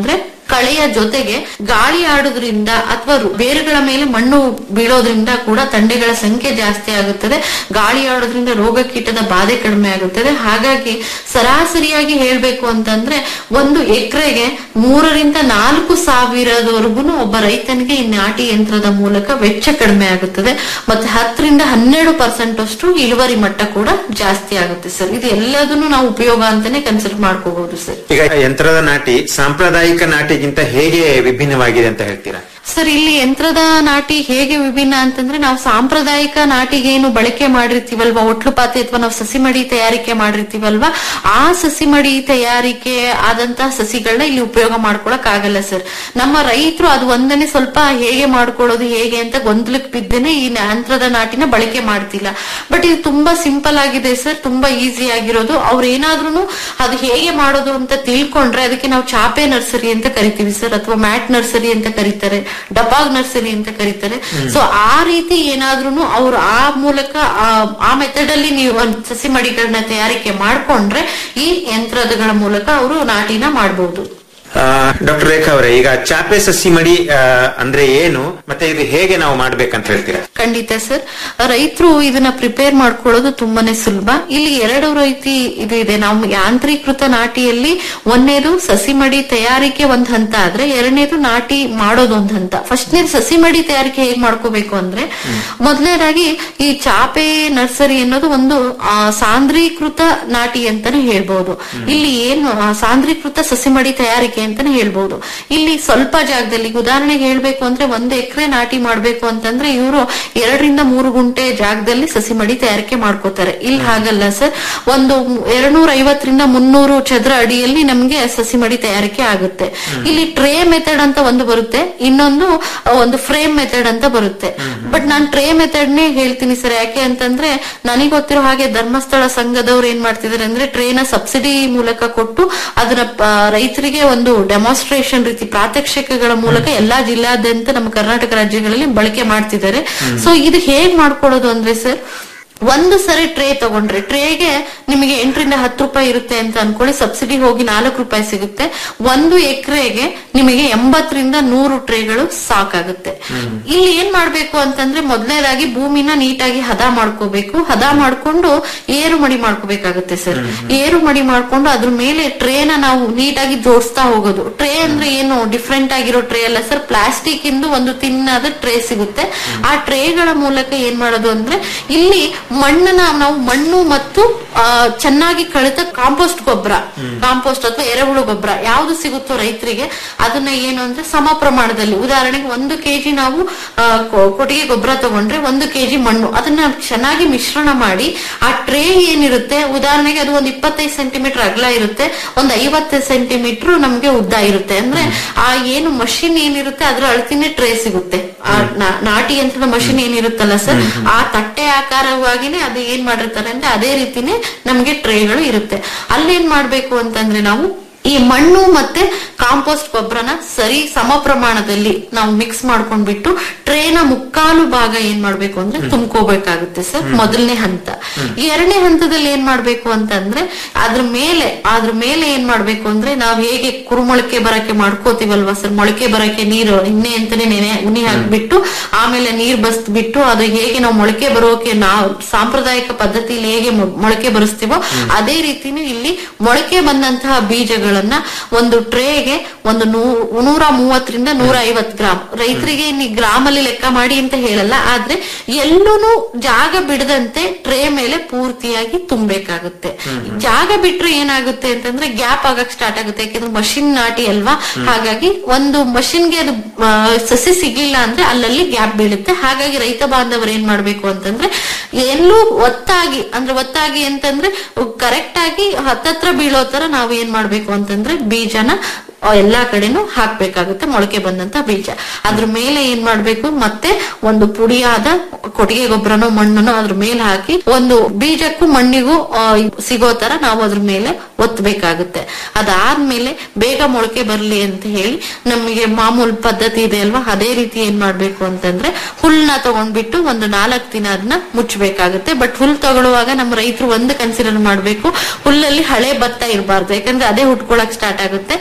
ಕಳೆಯ ಜೊತೆಗೆ ಗಾಳಿ ಆಡೋದ್ರಿಂದ ಅಥವಾ ಬೇರುಗಳ ಮೇಲೆ ಮಣ್ಣು ಬೀಳೋದ್ರಿಂದ ಕೂಡ ತಂಡೆಗಳ ಸಂಖ್ಯೆ ಜಾಸ್ತಿ ಆಗುತ್ತದೆ ಗಾಳಿ ಆಡೋದ್ರಿಂದ ರೋಗ ಕೀಟದ ಬಾಧೆ ಕಡಿಮೆ ಆಗುತ್ತದೆ ಹಾಗಾಗಿ ಸರಾಸರಿಯಾಗಿ ಹೇಳ್ಬೇಕು ಅಂತಂದ್ರೆ ಒಂದು ಎಕರೆಗೆ ಮೂರರಿಂದ ನಾಲ್ಕು ಸಾವಿರದವರೆಗೂ ಒಬ್ಬ ರೈತನಿಗೆ ಈ ನಾಟಿ ಯಂತ್ರದ ಮೂಲಕ ವೆಚ್ಚ ಕಡಿಮೆ ಆಗುತ್ತದೆ ಮತ್ತೆ ಹತ್ತರಿಂದ ಹನ್ನೆರಡು ಪರ್ಸೆಂಟ್ ಅಷ್ಟು ಇಳುವರಿ ಮಟ್ಟ ಕೂಡ ಜಾಸ್ತಿ ಆಗುತ್ತೆ ಸರ್ ಇದು ಎಲ್ಲದನ್ನು ನಾವು ಉಪಯೋಗ ಅಂತಾನೆ ಕನ್ಸಿಡರ್ ಮಾಡ್ಕೋಬಹುದು ಸರ್ ಈಗ ಯಂತ್ರದ ನಾಟಿ ಸಾಂಪ್ರದಾಯಿಕ ನಾಟಿಗಿಂತ ಹೇಗೆ ವಿಭಿನ್ನವಾಗಿದೆ ಅಂತ ಹೇಳ್ತೀರಾ ಸರ್ ಇಲ್ಲಿ ಯಂತ್ರದ ನಾಟಿ ಹೇಗೆ ವಿಭಿನ್ನ ಅಂತಂದ್ರೆ ನಾವು ಸಾಂಪ್ರದಾಯಿಕ ನಾಟಿಗೆ ಏನು ಬಳಕೆ ಮಾಡಿರ್ತೀವಲ್ವಾ ಒಟ್ಲು ಪಾತಿ ಅಥವಾ ನಾವು ಸಸಿ ಮಡಿ ತಯಾರಿಕೆ ಮಾಡಿರ್ತೀವಲ್ವಾ ಆ ಸಸಿ ಮಡಿ ತಯಾರಿಕೆ ಆದಂತಹ ಸಸಿಗಳನ್ನ ಇಲ್ಲಿ ಉಪಯೋಗ ಮಾಡ್ಕೊಳಕ್ ಆಗಲ್ಲ ಸರ್ ನಮ್ಮ ರೈತರು ಅದು ಒಂದನೇ ಸ್ವಲ್ಪ ಹೇಗೆ ಮಾಡ್ಕೊಳ್ಳೋದು ಹೇಗೆ ಅಂತ ಗೊಂದಲಕ್ಕೆ ಬಿದ್ದೇನೆ ಈ ಯಂತ್ರದ ನಾಟಿನ ಬಳಕೆ ಮಾಡ್ತಿಲ್ಲ ಬಟ್ ಇದು ತುಂಬಾ ಸಿಂಪಲ್ ಆಗಿದೆ ಸರ್ ತುಂಬಾ ಈಸಿ ಆಗಿರೋದು ಅವ್ರು ಏನಾದ್ರೂ ಅದು ಹೇಗೆ ಮಾಡೋದು ಅಂತ ತಿಳ್ಕೊಂಡ್ರೆ ಅದಕ್ಕೆ ನಾವು ಚಾಪೆ ನರ್ಸರಿ ಅಂತ ಕರಿತೀವಿ ಸರ್ ಅಥವಾ ಮ್ಯಾಟ್ ನರ್ಸರಿ ಅಂತ ಕರೀತಾರೆ ಡಬಾಗ್ ನರ್ಸರಿ ಅಂತ ಕರೀತಾರೆ ಸೊ ಆ ರೀತಿ ಏನಾದ್ರೂ ಅವ್ರು ಆ ಮೂಲಕ ಆ- ಆ ಮೆಥಡ್ ಅಲ್ಲಿ ನೀವು ಒಂದ್ ಸಸಿ ಮಡಿಗಳನ್ನ ತಯಾರಿಕೆ ಮಾಡ್ಕೊಂಡ್ರೆ ಈ ಯಂತ್ರಗಳ ಮೂಲಕ ಅವರು ನಾಟಿನ ಮಾಡಬಹುದು ಡಾಕ್ಟರ್ ರೇಖಾ ಅವರೇ ಈಗ ಚಾಪೆ ಸಸಿ ಮಡಿ ಆ, ಅಂದ್ರೆ ಏನು ಮತ್ತೆ ಇದು ಹೇಗೆ ನಾವು ಮಾಡ್ಬೇಕಂತ ಹೇಳ್ತೀರಾ ಖಂಡಿತ ಸರ್ ರೈತರು ಇದನ್ನ ಪ್ರಿಪೇರ್ ಮಾಡ್ಕೊಳ್ಳೋದು ತುಂಬಾನೇ ಸುಲಭ ಇಲ್ಲಿ ಎರಡು ರೀತಿ ಇದು ಇದೆ ನಾವು ಯಾಂತ್ರೀಕೃತ ನಾಟಿಯಲ್ಲಿ ಒಂದನೇದು ಸಸಿ ಮಡಿ ತಯಾರಿಕೆ ಒಂದ್ ಹಂತ ಆದ್ರೆ ಎರಡನೇದು ನಾಟಿ ಮಾಡೋದು ಒಂದ್ ಹಂತ ಫಸ್ಟ್ನೇದು ಸಸಿ ಮಡಿ ತಯಾರಿಕೆ ಹೇಗ್ ಮಾಡ್ಕೋಬೇಕು ಅಂದ್ರೆ ಮೊದಲನೇದಾಗಿ ಈ ಚಾಪೆ ನರ್ಸರಿ ಅನ್ನೋದು ಒಂದು ಆ, ಸಾಂದ್ರೀಕೃತ ನಾಟಿ ಅಂತಾನೆ ಹೇಳ್ಬಹುದು ಇಲ್ಲಿ ಏನು ಆ, ಸಾಂದ್ರೀಕೃತ ಸಸಿ ಮಡಿ ತಯಾರಿಕೆ ಅಂತಾನೆ ಹೇಳ್ಬಹುದು ಇಲ್ಲಿ ಸ್ವಲ್ಪ ಜಾಗದಲ್ಲಿ ಈಗ ಉದಾಹರಣೆಗೆ ಹೇಳ್ಬೇಕು ಅಂದ್ರೆ ಒಂದು ಎಕರೆ ನಾಟಿ ಮಾಡ್ಬೇಕು ಅಂತಂದ್ರೆ ಇವರು ಎರಡರಿಂದ ಮೂರು ಗುಂಟೆ ಜಾಗದಲ್ಲಿ ಸಸಿ ಮಡಿ ತಯಾರಿಕೆ ಮಾಡ್ಕೋತಾರೆ ಇಲ್ಲಿ ಹಾಗಲ್ಲ ಸರ್ ಒಂದು ಎರಡ್ನೂರ ಐವತ್ತರಿಂದ ಮುನ್ನೂರು ಚದರ ಅಡಿಯಲ್ಲಿ ನಮ್ಗೆ ಸಸಿ ಮಡಿ ತಯಾರಿಕೆ ಆಗುತ್ತೆ ಇಲ್ಲಿ ಟ್ರೇ ಮೆಥಡ್ ಅಂತ ಒಂದು ಬರುತ್ತೆ ಇನ್ನೊಂದು ಆ, ಒಂದು ಫ್ರೇಮ್ ಮೆಥಡ್ ಅಂತ ಬರುತ್ತೆ ಬಟ್ ನಾನ್ ಟ್ರೇ ಮೆಥಡ್ ನೇ ಹೇಳ್ತೀನಿ ಸರ್ ಯಾಕೆ ಅಂತಂದ್ರೆ ನನಗೆ ಗೊತ್ತಿರೋ ಹಾಗೆ ಧರ್ಮಸ್ಥಳ ಸಂಘದವ್ರು ಏನ್ ಮಾಡ್ತಿದಾರೆ ಅಂದ್ರೆ ಟ್ರೇನ ಸಬ್ಸಿಡಿ ಮೂಲಕ ಕೊಟ್ಟು ಅದನ್ನ ಆ, ರೈತರಿಗೆ ಒಂದು ಡೆಮಾನ್ಸ್ಟ್ರೇಷನ್ ರೀತಿ ಪ್ರಾತ್ಯಕ್ಷಿಕೆಗಳ ಮೂಲಕ ಎಲ್ಲಾ ಜಿಲ್ಲಾದ್ಯಂತ ನಮ್ಮ ಕರ್ನಾಟಕ ರಾಜ್ಯಗಳಲ್ಲಿ ಬಳಕೆ ಮಾಡ್ತಿದ್ದಾರೆ ಸೊ ಇದು ಹೇಗ್ ಮಾಡ್ಕೊಳ್ಳೋದು ಅಂದ್ರೆ ಸರ್ ಒಂದು ಸರಿ ಟ್ರೇ ತಗೊಂಡ್ರೆ ಟ್ರೇಗೆ ನಿಮಗೆ ಎಂಟರಿಂದ ಹತ್ತು ರೂಪಾಯಿ ಇರುತ್ತೆ ಅಂತ ಅನ್ಕೊಳ್ಳಿ ಸಬ್ಸಿಡಿ ಹೋಗಿ ನಾಲ್ಕು ರೂಪಾಯಿ ಸಿಗುತ್ತೆ ಒಂದು ಎಕರೆಗೆ ನಿಮಗೆ ಎಂಬತ್ತರಿಂದ ನೂರು ಟ್ರೇಗಳು ಸಾಕಾಗುತ್ತೆ ಇಲ್ಲಿ ಏನ್ ಮಾಡ್ಬೇಕು ಅಂತಂದ್ರೆ ಮೊದಲನೇದಾಗಿ ಭೂಮಿನ ನೀಟಾಗಿ ಹದ ಮಾಡ್ಕೋಬೇಕು ಹದ ಮಾಡ್ಕೊಂಡು ಏರು ಮಡಿ ಮಾಡ್ಕೋಬೇಕಾಗುತ್ತೆ ಸರ್ ಏರು ಮಡಿ ಮಾಡ್ಕೊಂಡು ಅದ್ರ ಮೇಲೆ ಟ್ರೇನ ನಾವು ನೀಟಾಗಿ ಜೋಡಿಸ್ತಾ ಹೋಗೋದು ಟ್ರೇ ಅಂದ್ರೆ ಏನು ಡಿಫ್ರೆಂಟ್ ಆಗಿರೋ ಟ್ರೇ ಅಲ್ಲ ಸರ್ ಪ್ಲಾಸ್ಟಿಕ್ ಇಂದು ಒಂದು ತಿನ್ನಾದ ಟ್ರೇ ಸಿಗುತ್ತೆ ಆ ಟ್ರೇಗಳ ಮೂಲಕ ಏನ್ ಮಾಡೋದು ಅಂದ್ರೆ ಇಲ್ಲಿ ಮಣ್ಣನ್ನ ನಾವು ಮಣ್ಣು ಮತ್ತು ಆ, ಚೆನ್ನಾಗಿ ಕಳೆದ ಕಾಂಪೋಸ್ಟ್ ಗೊಬ್ಬರ ಕಾಂಪೋಸ್ಟ್ ಅಥವಾ ಎರೆಹುಳು ಗೊಬ್ಬರ ಯಾವ್ದು ಸಿಗುತ್ತೋ ರೈತರಿಗೆ ಅದನ್ನ ಏನು ಅಂದ್ರೆ ಸಮ ಪ್ರಮಾಣದಲ್ಲಿ ಉದಾಹರಣೆಗೆ ಒಂದು ಕೆಜಿ ನಾವು ಆ, ಕೊ- ಕೊಟ್ಟಿಗೆ ಗೊಬ್ಬರ ತಗೊಂಡ್ರೆ ಒಂದು ಕೆಜಿ ಮಣ್ಣು ಅದನ್ನ ಚೆನ್ನಾಗಿ ಮಿಶ್ರಣ ಮಾಡಿ ಆ ಟ್ರೇ ಏನಿರುತ್ತೆ ಉದಾಹರಣೆಗೆ ಅದು ಒಂದು ಇಪ್ಪತ್ತೈದು ಸೆಂಟಿಮೀಟರ್ ಅಗಲ ಇರುತ್ತೆ ಒಂದು ಐವತ್ತು ಸೆಂಟಿಮೀಟರ್ ನಮ್ಗೆ ಉದ್ದ ಇರುತ್ತೆ ಅಂದ್ರೆ ಆ ಏನು ಮಷಿನ್ ಏನಿರುತ್ತೆ ಅದ್ರ ಅಳತಿನೇ ಟ್ರೇ ಸಿಗುತ್ತೆ ಆ ನಾ- ನಾಟಿ ಯಂತ್ರದ ಮಷಿನ್ ಏನಿರುತ್ತಲ್ಲ ಸರ್ ಆ ತಟ್ಟೆ ಆಕಾರವಾಗಿನೇ ಅದು ಏನ್ ಮಾಡಿರ್ತಾರೆ ಅಂದ್ರೆ ಅದೇ ರೀತಿನೇ ನಮ್ಗೆ ಟ್ರೇಗಳು ಇರುತ್ತೆ ಅಲ್ಲೇನ್ ಮಾಡ್ಬೇಕು ಅಂತಂದ್ರೆ ನಾವು ಈ ಮಣ್ಣು ಮತ್ತೆ ಕಾಂಪೋಸ್ಟ್ ಗೊಬ್ಬರನ ಸರಿ ಸಮ ಪ್ರಮಾಣದಲ್ಲಿ ನಾವು ಮಿಕ್ಸ್ ಮಾಡ್ಕೊಂಡ್ಬಿಟ್ಟು ಟ್ರೇನ ಮುಕ್ಕಾಲು ಭಾಗ ಏನ್ ಮಾಡ್ಬೇಕು ಅಂದ್ರೆ ತುಂಬ್ಕೋಬೇಕಾಗುತ್ತೆ ಸರ್ ಮೊದಲನೇ ಹಂತ ಈ ಎರಡನೇ ಹಂತದಲ್ಲಿ ಏನ್ ಮಾಡ್ಬೇಕು ಅಂತಂದ್ರೆ ಅದ್ರ ಮೇಲೆ ಅದ್ರ ಮೇಲೆ ಏನ್ ಮಾಡ್ಬೇಕು ಅಂದ್ರೆ ನಾವ್ ಹೇಗೆ ಕುರುಮೊಳಕೆ ಬರಕ್ಕೆ ಮಾಡ್ಕೋತೀವಲ್ವಾ ಸರ್ ಮೊಳಕೆ ಬರಕ್ಕೆ ನೀರು ಎಣ್ಣೆ ಅಂತಾನೆ ನೆನೆ ಉನಿ ಹಾಕ್ಬಿಟ್ಟು ಆಮೇಲೆ ನೀರ್ ಬಸ್ಬಿಟ್ಟು ಅದು ಹೇಗೆ ನಾವು ಮೊಳಕೆ ಬರೋಕೆ ನಾವು ಸಾಂಪ್ರದಾಯಿಕ ಪದ್ಧತಿಯಲ್ಲಿ ಹೇಗೆ ಮೊ- ಮೊಳಕೆ ಬರಿಸ್ತೀವೋ ಅದೇ ರೀತಿನೂ ಇಲ್ಲಿ ಮೊಳಕೆ ಬಂದಂತಹ ಬೀಜಗಳನ್ನ ಒಂದು ಟ್ರೇಗೆ ಒಂದು ನೂ- ನೂರ ಮೂವತ್ತರಿಂದ ನೂರ ಐವತ್ ಗ್ರಾಮ್ ರೈತರಿಗೆ ಇನ್ನು ಗ್ರಾಮ್ ಅಲ್ಲಿ ಲೆಕ್ಕ ಮಾಡಿ ಅಂತ ಹೇಳಲ್ಲ ಆದ್ರೆ ಎಲ್ಲೂನು ಜಾಗ ಬಿಡದಂತೆ ಟ್ರೇ ಮೇಲೆ ಪೂರ್ತಿಯಾಗಿ ತುಂಬಬೇಕಾಗುತ್ತೆ ಜಾಗ ಬಿಟ್ರೆ ಏನಾಗುತ್ತೆ ಅಂತಂದ್ರೆ ಗ್ಯಾಪ್ ಆಗಕ್ ಸ್ಟಾರ್ಟ್ ಆಗುತ್ತೆ ಯಾಕಂದ್ರೆ ಮಷಿನ್ ನಾಟಿ ಅಲ್ವಾ ಹಾಗಾಗಿ ಒಂದು ಮಷಿನ್ಗೆ ಅದು ಆ, ಸಸಿ ಸಿಗ್ಲಿಲ್ಲ ಅಂದ್ರೆ ಅಲ್ಲಲ್ಲಿ ಗ್ಯಾಪ್ ಬೀಳುತ್ತೆ ಹಾಗಾಗಿ ರೈತ ಬಾಂಧವರು ಏನ್ ಮಾಡ್ಬೇಕು ಅಂತಂದ್ರೆ ಎಲ್ಲೂ ಒತ್ತಾಗಿ ಅಂದ್ರೆ ಒತ್ತಾಗಿ ಅಂತಂದ್ರೆ ಕರೆಕ್ಟ್ ಆಗಿ ಹತ್ತತ್ರ ಬೀಳೋ ತರ ನಾವು ಏನ್ ಮಾಡ್ಬೇಕು ಅಂತಂದ್ರೆ ಬೀಜನ ಆ, ಎಲ್ಲಾ ಕಡೆನೂ ಹಾಕ್ಬೇಕಾಗುತ್ತೆ ಮೊಳಕೆ ಬಂದಂತ ಬೀಜ ಅದ್ರ ಮೇಲೆ ಏನ್ ಮಾಡ್ಬೇಕು ಮತ್ತೆ ಒಂದು ಪುಡಿಯಾದ ಕೊಟ್ಟಿಗೆ ಗೊಬ್ಬರನೋ ಮಣ್ಣನ್ನು ಅದ್ರ ಮೇಲೆ ಹಾಕಿ ಒಂದು ಬೀಜಕ್ಕೂ ಮಣ್ಣಿಗೂ ಆ, ಸಿಗೋ ತರ ನಾವು ಅದ್ರ ಮೇಲೆ ಒತ್ತಬೇಕಾಗುತ್ತೆ ಅದಾದ್ಮೇಲೆ ಬೇಗ ಮೊಳಕೆ ಬರ್ಲಿ ಅಂತ ಹೇಳಿ ನಮಗೆ ಮಾಮೂಲ್ ಪದ್ಧತಿ ಇದೆ ಅಲ್ವಾ ಅದೇ ರೀತಿ ಏನ್ ಮಾಡ್ಬೇಕು ಅಂತಂದ್ರೆ ಹುಲ್ನ ತಗೊಂಡ್ಬಿಟ್ಟು ಒಂದು ನಾಲ್ಕು ದಿನ ಅದನ್ನ ಮುಚ್ಚಬೇಕಾಗುತ್ತೆ ಬಟ್ ಹುಲ್ ತಗೊಳ್ಳುವಾಗ ನಮ್ಮ ರೈತರು ಒಂದು ಕನ್ಸಿಡರ್ ಮಾಡ್ಬೇಕು ಹುಲ್ಲಲ್ಲಿ ಹಳೆ ಭತ್ತ ಇರಬಾರ್ದು ಯಾಕಂದ್ರೆ ಅದೇ ಹುಟ್ಕೊಳಕ್ ಸ್ಟಾರ್ಟ್ ಆಗುತ್ತೆ ಭತ್ತ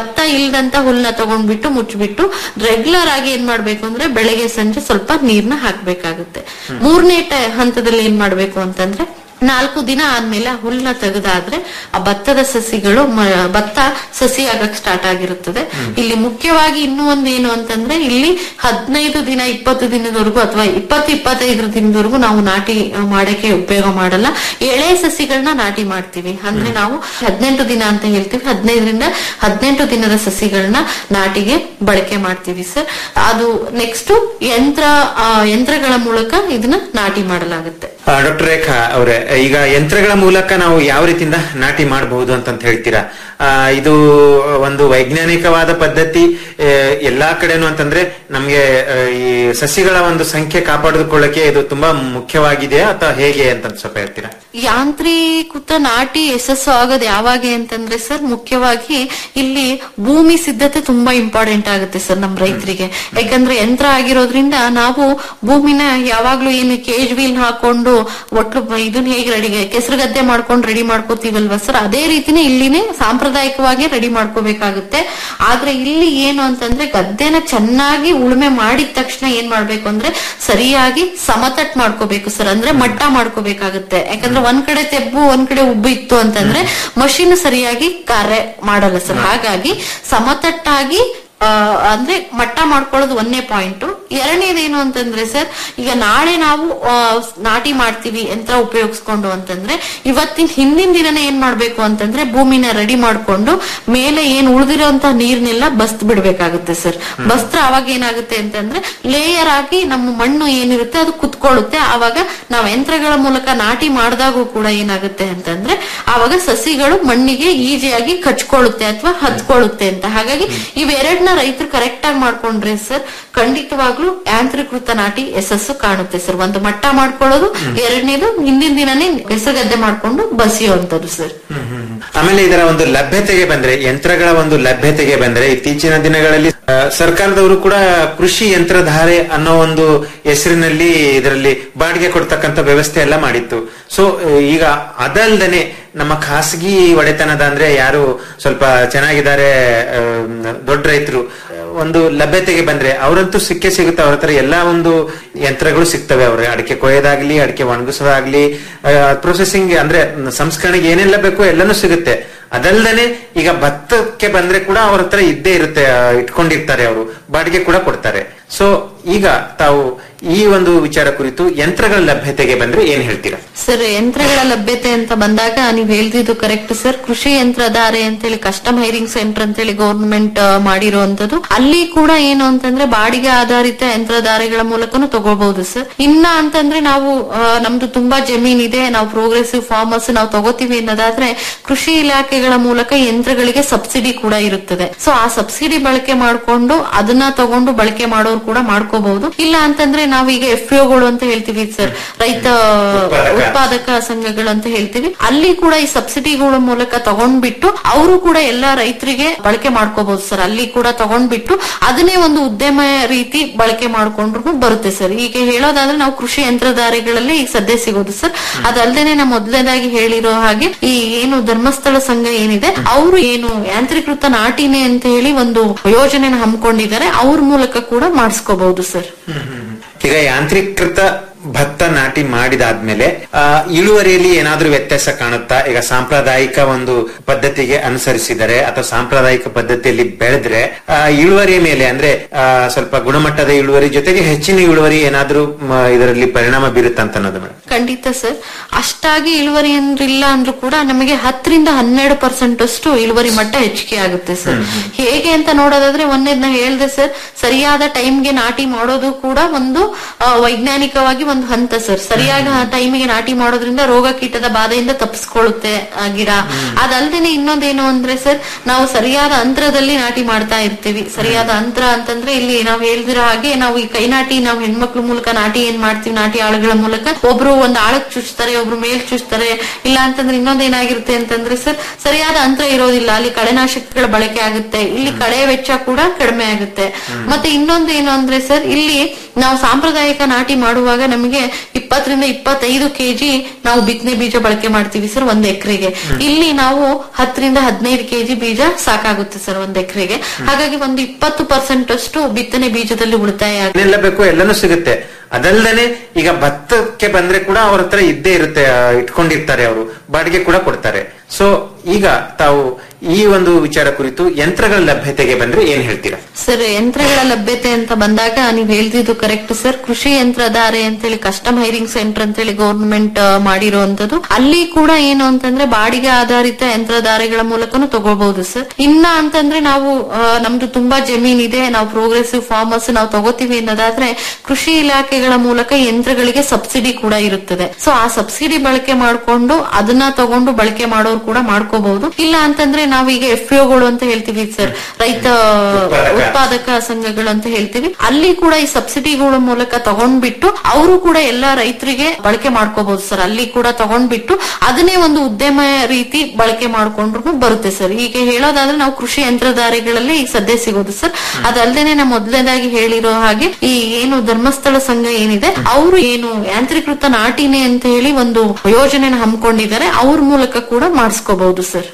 ಭತ್ತ ಇಲ್ದಂತ ಹುಲ್ನ ತಗೊಂಡ್ಬಿಟ್ಟು ಮುಚ್ಚಿಬಿಟ್ಟು ರೆಗ್ಯುಲರ್ ಆಗಿ ಏನ್ ಮಾಡ್ಬೇಕು ಅಂದ್ರೆ ಬೆಳಗ್ಗೆ ಸಂಜೆ ಸ್ವಲ್ಪ ನೀರ್ನ ಹಾಕ್ಬೇಕಾಗುತ್ತೆ ಮೂರನೇ ಟ- ಹಂತದಲ್ಲಿ ಏನ್ ಮಾಡ್ಬೇಕು ಅಂತಂದ್ರೆ ನಾಲ್ಕು ದಿನ ಆದ್ಮೇಲೆ ಆ ಹುಲ್ನ ತೆಗೆದಾದ್ರೆ ಆ ಭತ್ತದ ಸಸಿಗಳು ಮ- ಭತ್ತ ಸಸಿ ಆಗಕ್ ಸ್ಟಾರ್ಟ್ ಆಗಿರುತ್ತದೆ ಇಲ್ಲಿ ಮುಖ್ಯವಾಗಿ ಇನ್ನೂ ಒಂದ್ ಏನು ಅಂತಂದ್ರೆ ಇಲ್ಲಿ ಹದಿನೈದು ದಿನ ಇಪ್ಪತ್ತು ದಿನದವರೆಗೂ ಅಥವಾ ಇಪ್ಪತ್ತು ಇಪ್ಪತ್ತೈದು ದಿನದವರೆಗೂ ನಾವು ನಾಟಿ ಆ, ಮಾಡಕ್ಕೆ ಉಪಯೋಗ ಮಾಡಲ್ಲ ಎಳೆ ಸಸಿಗಳನ್ನ ನಾಟಿ ಮಾಡ್ತೀವಿ ಅಂದ್ರೆ ನಾವು ಹದಿನೆಂಟು ದಿನ ಅಂತ ಹೇಳ್ತೀವಿ ಹದಿನೈದರಿಂದ ಹದಿನೆಂಟು ದಿನದ ಸಸಿಗಳನ್ನ ನಾಟಿಗೆ ಬಳಕೆ ಮಾಡ್ತೀವಿ ಸರ್ ಅದು ನೆಕ್ಸ್ಟ್ ಯಂತ್ರ ಆ, ಯಂತ್ರಗಳ ಮೂಲಕ ಇದನ್ನ ನಾಟಿ ಮಾಡಲಾಗುತ್ತೆ ಡಾಕ್ಟರ್ ರೇಖಾ ಅವರೇ ಈಗ ಯಂತ್ರಗಳ ಮೂಲಕ ನಾವು ಯಾವ ರೀತಿಯಿಂದ ನಾಟಿ ಮಾಡಬಹುದು ಅಂತಂತ ಹೇಳ್ತೀರಾ ಆ, ಇದು ಒಂದು ವೈಜ್ಞಾನಿಕವಾದ ಪದ್ಧತಿ ಆ, ಎಲ್ಲಾ ಕಡೆನೂ ಅಂತಂದ್ರೆ ನಮ್ಗೆ ಆ, ಈ ಸಸಿಗಳ ಒಂದು ಸಂಖ್ಯೆ ಕಾಪಾಡಿಕೊಳ್ಳಕ್ಕೆ ಇದು ತುಂಬಾ ಮುಖ್ಯವಾಗಿದೆ ಅಥವಾ ಹೇಗೆ ಅಂತ ಸ್ವಲ್ಪ ಹೇಳ್ತೀರಾ ಯಾಂತ್ರೀಕೃತ ನಾಟಿ ಯಶಸ್ಸು ಆಗೋದು ಯಾವಾಗ ಅಂತಂದ್ರೆ ಸರ್ ಮುಖ್ಯವಾಗಿ ಇಲ್ಲಿ ಭೂಮಿ ಸಿದ್ಧತೆ ತುಂಬಾ ಇಂಪಾರ್ಟೆಂಟ್ ಆಗುತ್ತೆ ಸರ್ ನಮ್ ರೈತರಿಗೆ ಯಾಕಂದ್ರೆ ಯಂತ್ರ ಆಗಿರೋದ್ರಿಂದ ನಾವು ಭೂಮಿನ ಯಾವಾಗ್ಲೂ ಏನು ಕೇಜ್ ವೀಲ್ ಹಾಕೊಂಡು ಒಟ್ಲು ಇದನ್ನ ಹೇಗೆ ರೆಡಿ ಕೆಸರು ಗದ್ದೆ ಮಾಡ್ಕೊಂಡು ರೆಡಿ ಮಾಡ್ಕೋತೀವಲ್ವಾ ಸರ್ ಅದೇ ರೀತಿನೇ ಇಲ್ಲಿನೇ ಸಾಂಪ್ರದಾಯಿಕವಾಗಿ ರೆಡಿ ಮಾಡ್ಕೋಬೇಕಾಗುತ್ತೆ ಆದ್ರೆ ಇಲ್ಲಿ ಏನು ಅಂತಂದ್ರೆ ಗದ್ದೆನ ಚೆನ್ನಾಗಿ ಉಳುಮೆ ಮಾಡಿದ ತಕ್ಷಣ ಏನ್ ಮಾಡ್ಬೇಕು ಅಂದ್ರೆ ಸರಿಯಾಗಿ ಸಮತಟ್ ಮಾಡ್ಕೋಬೇಕು ಸರ್ ಅಂದ್ರೆ ಮಟ್ಟ ಮಾಡ್ಕೋಬೇಕಾಗುತ್ತೆ ಯಾಕಂದ್ರೆ ಒಂದ್ ಕಡೆ ತೆಬ್ಬು ಒಂದ್ ಕಡೆ ಉಬ್ಬು ಇತ್ತು ಅಂತಂದ್ರೆ ಮಷೀನ್ ಸರಿಯಾಗಿ ಕಾರ್ಯ ಮಾಡಲ್ಲ ಸರ್ ಹಾಗಾಗಿ ಸಮತಟ್ಟಾಗಿ ಆ, ಅಂದ್ರೆ ಮಟ್ಟ ಮಾಡ್ಕೊಳ್ಳೋದು ಒಂದನೇ ಪಾಯಿಂಟ್ ಎರಡನೇದೇನು ಅಂತಂದ್ರೆ ಸರ್ ಈಗ ನಾಳೆ ನಾವು ಆ, ನಾಟಿ ಮಾಡ್ತೀವಿ ಯಂತ್ರ ಉಪಯೋಗಿಸ್ಕೊಂಡು ಅಂತಂದ್ರೆ ಇವತ್ತಿನ ಹಿಂದಿನ ದಿನನೇ ಏನ್ ಮಾಡ್ಬೇಕು ಅಂತಂದ್ರೆ ಭೂಮಿನ ರೆಡಿ ಮಾಡ್ಕೊಂಡು ಮೇಲೆ ಏನ್ ಉಳಿದಿರೋಂತ ನೀರ್ನೆಲ್ಲ ಬಸ್ತ್ ಬಿಡ್ಬೇಕಾಗುತ್ತೆ ಸರ್ ಬಸ್ತ್ರ ಅವಾಗ ಏನಾಗುತ್ತೆ ಅಂತಂದ್ರೆ ಲೇಯರ್ ಆಗಿ ನಮ್ಮ ಮಣ್ಣು ಏನಿರುತ್ತೆ ಅದು ಕುತ್ಕೊಳ್ಳುತ್ತೆ ಆವಾಗ ನಾವು ಯಂತ್ರಗಳ ಮೂಲಕ ನಾಟಿ ಮಾಡಿದಾಗೂ ಕೂಡ ಏನಾಗುತ್ತೆ ಅಂತಂದ್ರೆ ಆವಾಗ ಸಸಿಗಳು ಮಣ್ಣಿಗೆ ಈಸಿಯಾಗಿ ಕಚ್ಕೊಳ್ಳುತ್ತೆ ಅಥವಾ ಹತ್ಕೊಳ್ಳುತ್ತೆ ಅಂತ ಹಾಗಾಗಿ ಇವೆರಡನ್ನ ರೈತರು ಕರೆಕ್ಟ್ ಆಗಿ ಮಾಡ್ಕೊಂಡ್ರೆ ಸರ್ ಖಂಡಿತವಾಗ್ಲೂ ಯಾಂತ್ರೀಕೃತ ನಾಟಿ ಯಶಸ್ಸು ಕಾಣುತ್ತೆ ಸರ್ ಒಂದು ಮಟ್ಟ ಮಾಡ್ಕೊಳ್ಳೋದು ಎರಡನೇದು ಹಿಂದಿನ ದಿನನೇ ಹೆಸರುಗದ್ದೆ ಮಾಡ್ಕೊಂಡು ಬಸಿಯುವಂತದ್ದು ಸರ್ ಆಮೇಲೆ ಇದರ ಒಂದು ಲಭ್ಯತೆಗೆ ಬಂದ್ರೆ ಯಂತ್ರಗಳ ಒಂದು ಲಭ್ಯತೆಗೆ ಬಂದ್ರೆ ಇತ್ತೀಚಿನ ದಿನಗಳಲ್ಲಿ ಆ, ಸರ್ಕಾರದವರು ಕೂಡ ಕೃಷಿ ಯಂತ್ರಧಾರೆ ಅನ್ನೋ ಒಂದು ಹೆಸರಿನಲ್ಲಿ ಇದರಲ್ಲಿ ಬಾಡಿಗೆ ಕೊಡ್ತಕ್ಕಂತ ವ್ಯವಸ್ಥೆ ಎಲ್ಲ ಮಾಡಿತ್ತು ಸೊ ಈಗ ಅದಲ್ದನೆ ನಮ್ಮ ಖಾಸಗಿ ಒಡೆತನದ ಅಂದ್ರೆ ಯಾರು ಸ್ವಲ್ಪ ಚೆನ್ನಾಗಿದ್ದಾರೆ ಆ, ದೊಡ್ಡ ರೈತರು ಒಂದು ಲಭ್ಯತೆಗೆ ಬಂದ್ರೆ ಅವರಂತೂ ಸಿಕ್ಕೇ ಸಿಗುತ್ತೆ ಅವ್ರ ಹತ್ರ ಎಲ್ಲಾ ಒಂದು ಯಂತ್ರಗಳು ಸಿಗ್ತವೆ ಅವ್ರ ಅಡಿಕೆ ಕೊಯ್ಯೋದಾಗ್ಲಿ ಅಡಿಕೆ ಒಣಗಿಸೋದಾಗ್ಲಿ ಪ್ರೊಸೆಸಿಂಗ್ ಅಂದ್ರೆ ಸಂಸ್ಕರಣೆಗೆ ಏನೆಲ್ಲ ಬೇಕು ಎಲ್ಲಾನು ಸಿಗುತ್ತೆ ಅದಲ್ದನೆ ಈಗ ಭತ್ತಕ್ಕೆ ಬಂದ್ರೆ ಕೂಡ ಅವ್ರ ಹತ್ರ ಇದ್ದೇ ಇರುತ್ತೆ ಆ, ಇಟ್ಕೊಂಡಿರ್ತಾರೆ ಅವರು ಬಾಡಿಗೆ ಕೂಡ ಕೊಡ್ತಾರೆ ಸೊ ಈಗ ತಾವು ಈ ಒಂದು ವಿಚಾರ ಕುರಿತು ಯಂತ್ರಗಳ ಲಭ್ಯತೆಗೆ ಬಂದ್ರೆ ಏನ್ ಹೇಳ್ತೀರಾ ಸರ್ ಯಂತ್ರಗಳ ಲಭ್ಯತೆ ಅಂತ ಬಂದಾಗ ನೀವು ಹೇಳ್ತಿದ್ದು ಕರೆಕ್ಟ್ ಸರ್ ಕೃಷಿ ಯಂತ್ರಧಾರೆ ಅಂತೇಳಿ ಕಸ್ಟಮ್ ಹೈರಿಂಗ್ ಸೆಂಟರ್ ಅಂತೇಳಿ ಗೌರ್ಮೆಂಟ್ ಮಾಡಿರುವಂತದ್ದು ಅಲ್ಲಿ ಕೂಡ ಏನು ಅಂತಂದ್ರೆ ಬಾಡಿಗೆ ಆಧಾರಿತ ಯಂತ್ರಧಾರೆಗಳ ಮೂಲಕನೂ ತಗೋಬಹುದು ಸರ್ ಇನ್ನ ಅಂತಂದ್ರೆ ನಾವು ಆ, ನಮ್ದು ತುಂಬಾ ಜಮೀನ್ ಇದೆ ನಾವು ಪ್ರೋಗ್ರೆಸಿವ್ ಫಾರ್ಮರ್ಸ್ ನಾವು ತಗೋತೀವಿ ಅನ್ನೋದಾದ್ರೆ ಕೃಷಿ ಇಲಾಖೆಗಳ ಮೂಲಕ ಯಂತ್ರಗಳಿಗೆ ಸಬ್ಸಿಡಿ ಕೂಡ ಇರುತ್ತದೆ ಸೊ ಆ ಸಬ್ಸಿಡಿ ಬಳಕೆ ಮಾಡ್ಕೊಂಡು ಅದನ್ನ ತಗೊಂಡು ಬಳಕೆ ಮಾಡೋರು ಕೂಡ ಮಾಡ್ಕೋಬಹುದು ಇಲ್ಲ ಅಂತಂದ್ರೆ ನಾವೀಗ ಎಫ್ ಗಳು ಅಂತ ಹೇಳ್ತೀವಿ ಸರ್ ರೈತ ಉತ್ಪಾದಕ ಸಂಘಗಳು ಅಂತ ಹೇಳ್ತೀವಿ ಅಲ್ಲಿ ಕೂಡ ಈ ಸಬ್ಸಿಡಿಗಳ ಮೂಲಕ ತಗೊಂಡ್ಬಿಟ್ಟು ಅವರು ಕೂಡ ಎಲ್ಲಾ ರೈತರಿಗೆ ಬಳಕೆ ಮಾಡ್ಕೋಬಹುದು ಸರ್ ಅಲ್ಲಿ ಕೂಡ ತಗೊಂಡ್ಬಿಟ್ಟು ಅದನ್ನೇ ಒಂದು ಉದ್ಯಮ ರೀತಿ ಬಳಕೆ ಮಾಡ್ಕೊಂಡ್ರು ಬರುತ್ತೆ ಸರ್ ಈಗ ಹೇಳೋದಾದ್ರೆ ನಾವು ಕೃಷಿ ಯಂತ್ರಧಾರಿಗಳಲ್ಲಿ ಈಗ ಸದ್ಯ ಸಿಗೋದು ಸರ್ ಅದಲ್ದೇನೆ ನಾ ಮೊದಲನೇದಾಗಿ ಹೇಳಿರೋ ಹಾಗೆ ಈ ಏನು ಧರ್ಮಸ್ಥಳ ಸಂಘ ಏನಿದೆ ಅವರು ಏನು ಯಾಂತ್ರೀಕೃತ ನಾಟಿನೆ ಅಂತ ಹೇಳಿ ಒಂದು ಯೋಜನೆನ ಹಮ್ಮಿಕೊಂಡಿದ್ದಾರೆ ಅವ್ರ ಮೂಲಕ ಕೂಡ ಮಾಡಿಸ್ಕೋಬಹುದು ಸರ್ ಈಗ ಯಾಂತ್ರೀಕೃತ ಭತ್ತ ನಾಟಿ ಮಾಡಿದಾದ್ಮೇಲೆ ಆ, ಇಳುವರಿಯಲ್ಲಿ ಏನಾದ್ರೂ ವ್ಯತ್ಯಾಸ ಕಾಣುತ್ತಾ ಈಗ ಸಾಂಪ್ರದಾಯಿಕ ಒಂದು ಪದ್ಧತಿಗೆ ಅನುಸರಿಸಿದರೆ ಅಥವಾ ಸಾಂಪ್ರದಾಯಿಕ ಪದ್ಧತಿಯಲ್ಲಿ ಬೆಳೆದ್ರೆ ಆ, ಇಳುವರಿಯ ಮೇಲೆ ಅಂದ್ರೆ ಆ, ಸ್ವಲ್ಪ ಗುಣಮಟ್ಟದ ಇಳುವರಿ ಜೊತೆಗೆ ಹೆಚ್ಚಿನ ಇಳುವರಿ ಏನಾದ್ರೂ ಮ, ಇದರಲ್ಲಿ ಪರಿಣಾಮ ಬೀರುತ್ತಂತ ಅನ್ನೋದು ಮೇಡಮ್ ಖಂಡಿತ ಸರ್ ಅಷ್ಟಾಗಿ ಇಳುವರಿ ಏನ್ರಿಲ್ಲ ಅಂದ್ರೂ ಕೂಡ ನಮಗೆ ಹತ್ತರಿಂದ ಹನ್ನೆರಡು ಪರ್ಸೆಂಟ್ ಅಷ್ಟು ಇಳುವರಿ ಮಟ್ಟ ಹೆಚ್ಚಿಗೆ ಆಗುತ್ತೆ ಸರ್ ಹೇಗೆ ಅಂತ ನೋಡೋದಾದ್ರೆ ಒಂದೇದ್ ನಾ ಹೇಳ್ದೆ ಸರ್ ಸರಿಯಾದ ಟೈಮ್ಗೆ ನಾಟಿ ಮಾಡೋದು ಕೂಡ ಒಂದು ಆ, ವೈಜ್ಞಾನಿಕವಾಗಿ ಒಂದು ಹಂತ ಸರ್ ಸರಿಯಾದ ಟೈಮಿಗೆ ನಾಟಿ ಮಾಡೋದ್ರಿಂದ ರೋಗ ಕೀಟದ ಬಾಧೆಯಿಂದ ತಪ್ಪಿಸ್ಕೊಳ್ಳುತ್ತೆ ಆ ಗಿಡ ಅದಲ್ದೇನೆ ಇನ್ನೊಂದೇನು ಅಂದ್ರೆ ಸರ್ ನಾವು ಸರಿಯಾದ ಅಂತರದಲ್ಲಿ ನಾಟಿ ಮಾಡ್ತಾ ಇರ್ತೀವಿ ಸರಿಯಾದ ಅಂತರ ಅಂತಂದ್ರೆ ಇಲ್ಲಿ ನಾವು ಹೇಳ್ದಿರೋ ಹಾಗೆ ನಾವು ಈ ಕೈ ನಾಟಿ ನಾವು ಹೆಣ್ಮಕ್ಳ ಮೂಲಕ ನಾಟಿ ಏನ್ ಮಾಡ್ತೀವಿ ನಾಟಿ ಆಳುಗಳ ಮೂಲಕ ಒಬ್ರು ಒಂದ್ ಆಳಕ್ ಚುಚ್ತಾರೆ ಒಬ್ರು ಮೇಲ್ ಚುಚ್ತಾರೆ ಇಲ್ಲ ಅಂತಂದ್ರೆ ಇನ್ನೊಂದೇನಾಗಿರುತ್ತೆ ಅಂತಂದ್ರೆ ಸರ್ ಸರಿಯಾದ ಅಂತರ ಇರೋದಿಲ್ಲ ಅಲ್ಲಿ ಕಳೆನಾಶಕಗಳ ಬಳಕೆ ಆಗುತ್ತೆ ಇಲ್ಲಿ ಕಳೆ ವೆಚ್ಚ ಕೂಡ ಕಡಿಮೆ ಆಗುತ್ತೆ ಮತ್ತೆ ಇನ್ನೊಂದು ಏನು ಅಂದ್ರೆ ಸರ್ ಇಲ್ಲಿ ನಾವು ಸಾಂಪ್ರದಾಯಿಕ ನಾಟಿ ಮಾಡುವಾಗ ನಮಗೆ ನಮಗೆ ಇಪ್ಪತ್ತರಿಂದ ಇಪ್ಪತ್ತೈದು ಕೆಜಿ ನಾವು ಬಿತ್ತನೆ ಬೀಜ ಬಳಕೆ ಮಾಡ್ತೀವಿ ಸರ್ ಒಂದ್ ಎಕರೆಗೆ ಇಲ್ಲಿ ನಾವು ಹತ್ತರಿಂದ ಹದಿನೈದು ಕೆಜಿ ಬೀಜ ಸಾಕಾಗುತ್ತೆ ಸರ್ ಒಂದ್ ಎಕರೆಗೆ ಹಾಗಾಗಿ ಒಂದು ಇಪ್ಪತ್ತು ಪರ್ಸೆಂಟ್ ಅಷ್ಟು ಬಿತ್ತನೆ ಬೀಜದಲ್ಲಿ ಉಳಿತಾಯ ಆಗುತ್ತೆ ಏನೆಲ್ಲ ಬೇಕು ಎಲ್ಲನೂ ಸಿಗುತ್ತೆ ಅದಲ್ದೇನೆ ಈಗ ಭತ್ತಕ್ಕೆ ಬಂದ್ರೆ ಕೂಡ ಅವ್ರ ಹತ್ರ ಇದ್ದೇ ಇರುತ್ತೆ ಆ, ಇಟ್ಕೊಂಡಿರ್ತಾರೆ ಅವರು ಬಾಡಿಗೆ ಕೂಡ ಕೊಡ್ತಾರೆ ಸೊ ಈಗ ತಾವು ಈ ಒಂದು ವಿಚಾರ ಕುರಿತು ಯಂತ್ರಗಳ ಲಭ್ಯತೆಗೆ ಬಂದ್ರೆ ಏನ್ ಹೇಳ್ತೀರಾ ಸರ್ ಯಂತ್ರಗಳ ಲಭ್ಯತೆ ಅಂತ ಬಂದಾಗ ನೀವು ಹೇಳ್ತಿದ್ದು ಕರೆಕ್ಟ್ ಸರ್ ಕೃಷಿ ಯಂತ್ರಧಾರೆ ಅಂತೇಳಿ ಕಸ್ಟಮ್ ಹೈರಿಂಗ್ ಸೆಂಟರ್ ಅಂತೇಳಿ ಗೌರ್ಮೆಂಟ್ ಮಾಡಿರುವಂತದ್ದು ಅಲ್ಲಿ ಕೂಡ ಏನು ಅಂತಂದ್ರೆ ಬಾಡಿಗೆ ಆಧಾರಿತ ಯಂತ್ರಧಾರೆಗಳ ಮೂಲಕನೂ ತಗೋಬಹುದು ಸರ್ ಇನ್ನ ಅಂತಂದ್ರೆ ನಾವು ಆ, ನಮ್ದು ತುಂಬಾ ಜಮೀನ್ ಇದೆ ನಾವು ಪ್ರೋಗ್ರೆಸಿವ್ ಫಾರ್ಮರ್ಸ್ ನಾವು ತಗೋತೀವಿ ಅನ್ನೋದಾದ್ರೆ ಕೃಷಿ ಇಲಾಖೆಗಳ ಮೂಲಕ ಯಂತ್ರಗಳಿಗೆ ಸಬ್ಸಿಡಿ ಕೂಡ ಇರುತ್ತದೆ ಸೊ ಆ ಸಬ್ಸಿಡಿ ಬಳಕೆ ಮಾಡ್ಕೊಂಡು ಅದನ್ನ ತಗೊಂಡು ಬಳಕೆ ಮಾಡೋರು ಕೂಡ ಮಾಡ್ಕೋಬಹುದು ಇಲ್ಲ ಅಂತಂದ್ರೆ ನಾವೀಗ ಎಫ್ ಗಳು ಅಂತ ಹೇಳ್ತೀವಿ ಸರ್ ರೈತ ಉತ್ಪಾದಕ ಸಂಘಗಳು ಅಂತ ಹೇಳ್ತೀವಿ ಅಲ್ಲಿ ಕೂಡ ಈ ಸಬ್ಸಿಡಿಗಳ ಮೂಲಕ ತಗೊಂಡ್ಬಿಟ್ಟು ಅವರು ಕೂಡ ಎಲ್ಲಾ ರೈತರಿಗೆ ಬಳಕೆ ಮಾಡ್ಕೋಬಹುದು ಸರ್ ಅಲ್ಲಿ ಕೂಡ ತಗೊಂಡ್ಬಿಟ್ಟು ಅದನ್ನೇ ಒಂದು ಉದ್ಯಮ ರೀತಿ ಬಳಕೆ ಮಾಡ್ಕೊಂಡ್ರು ಬರುತ್ತೆ ಸರ್ ಈಗ ಹೇಳೋದಾದ್ರೆ ನಾವು ಕೃಷಿ ಯಂತ್ರಧಾರಿಗಳಲ್ಲಿ ಈಗ ಸದ್ಯ ಸಿಗೋದು ಸರ್ ಅದಲ್ದೇನೆ ನಾ ಮೊದಲನೇದಾಗಿ ಹೇಳಿರೋ ಹಾಗೆ ಈ ಏನು ಧರ್ಮಸ್ಥಳ ಸಂಘ ಏನಿದೆ ಅವರು ಏನು ಯಾಂತ್ರೀಕೃತ ನಾಟಿನೆ ಅಂತ ಹೇಳಿ ಒಂದು ಯೋಜನೆನ ಹಮ್ಮಿಕೊಂಡಿದ್ದಾರೆ ಅವ್ರ ಮೂಲಕ ಕೂಡ ಮಾಡಿಸ್ಕೋಬಹುದು ಸರ್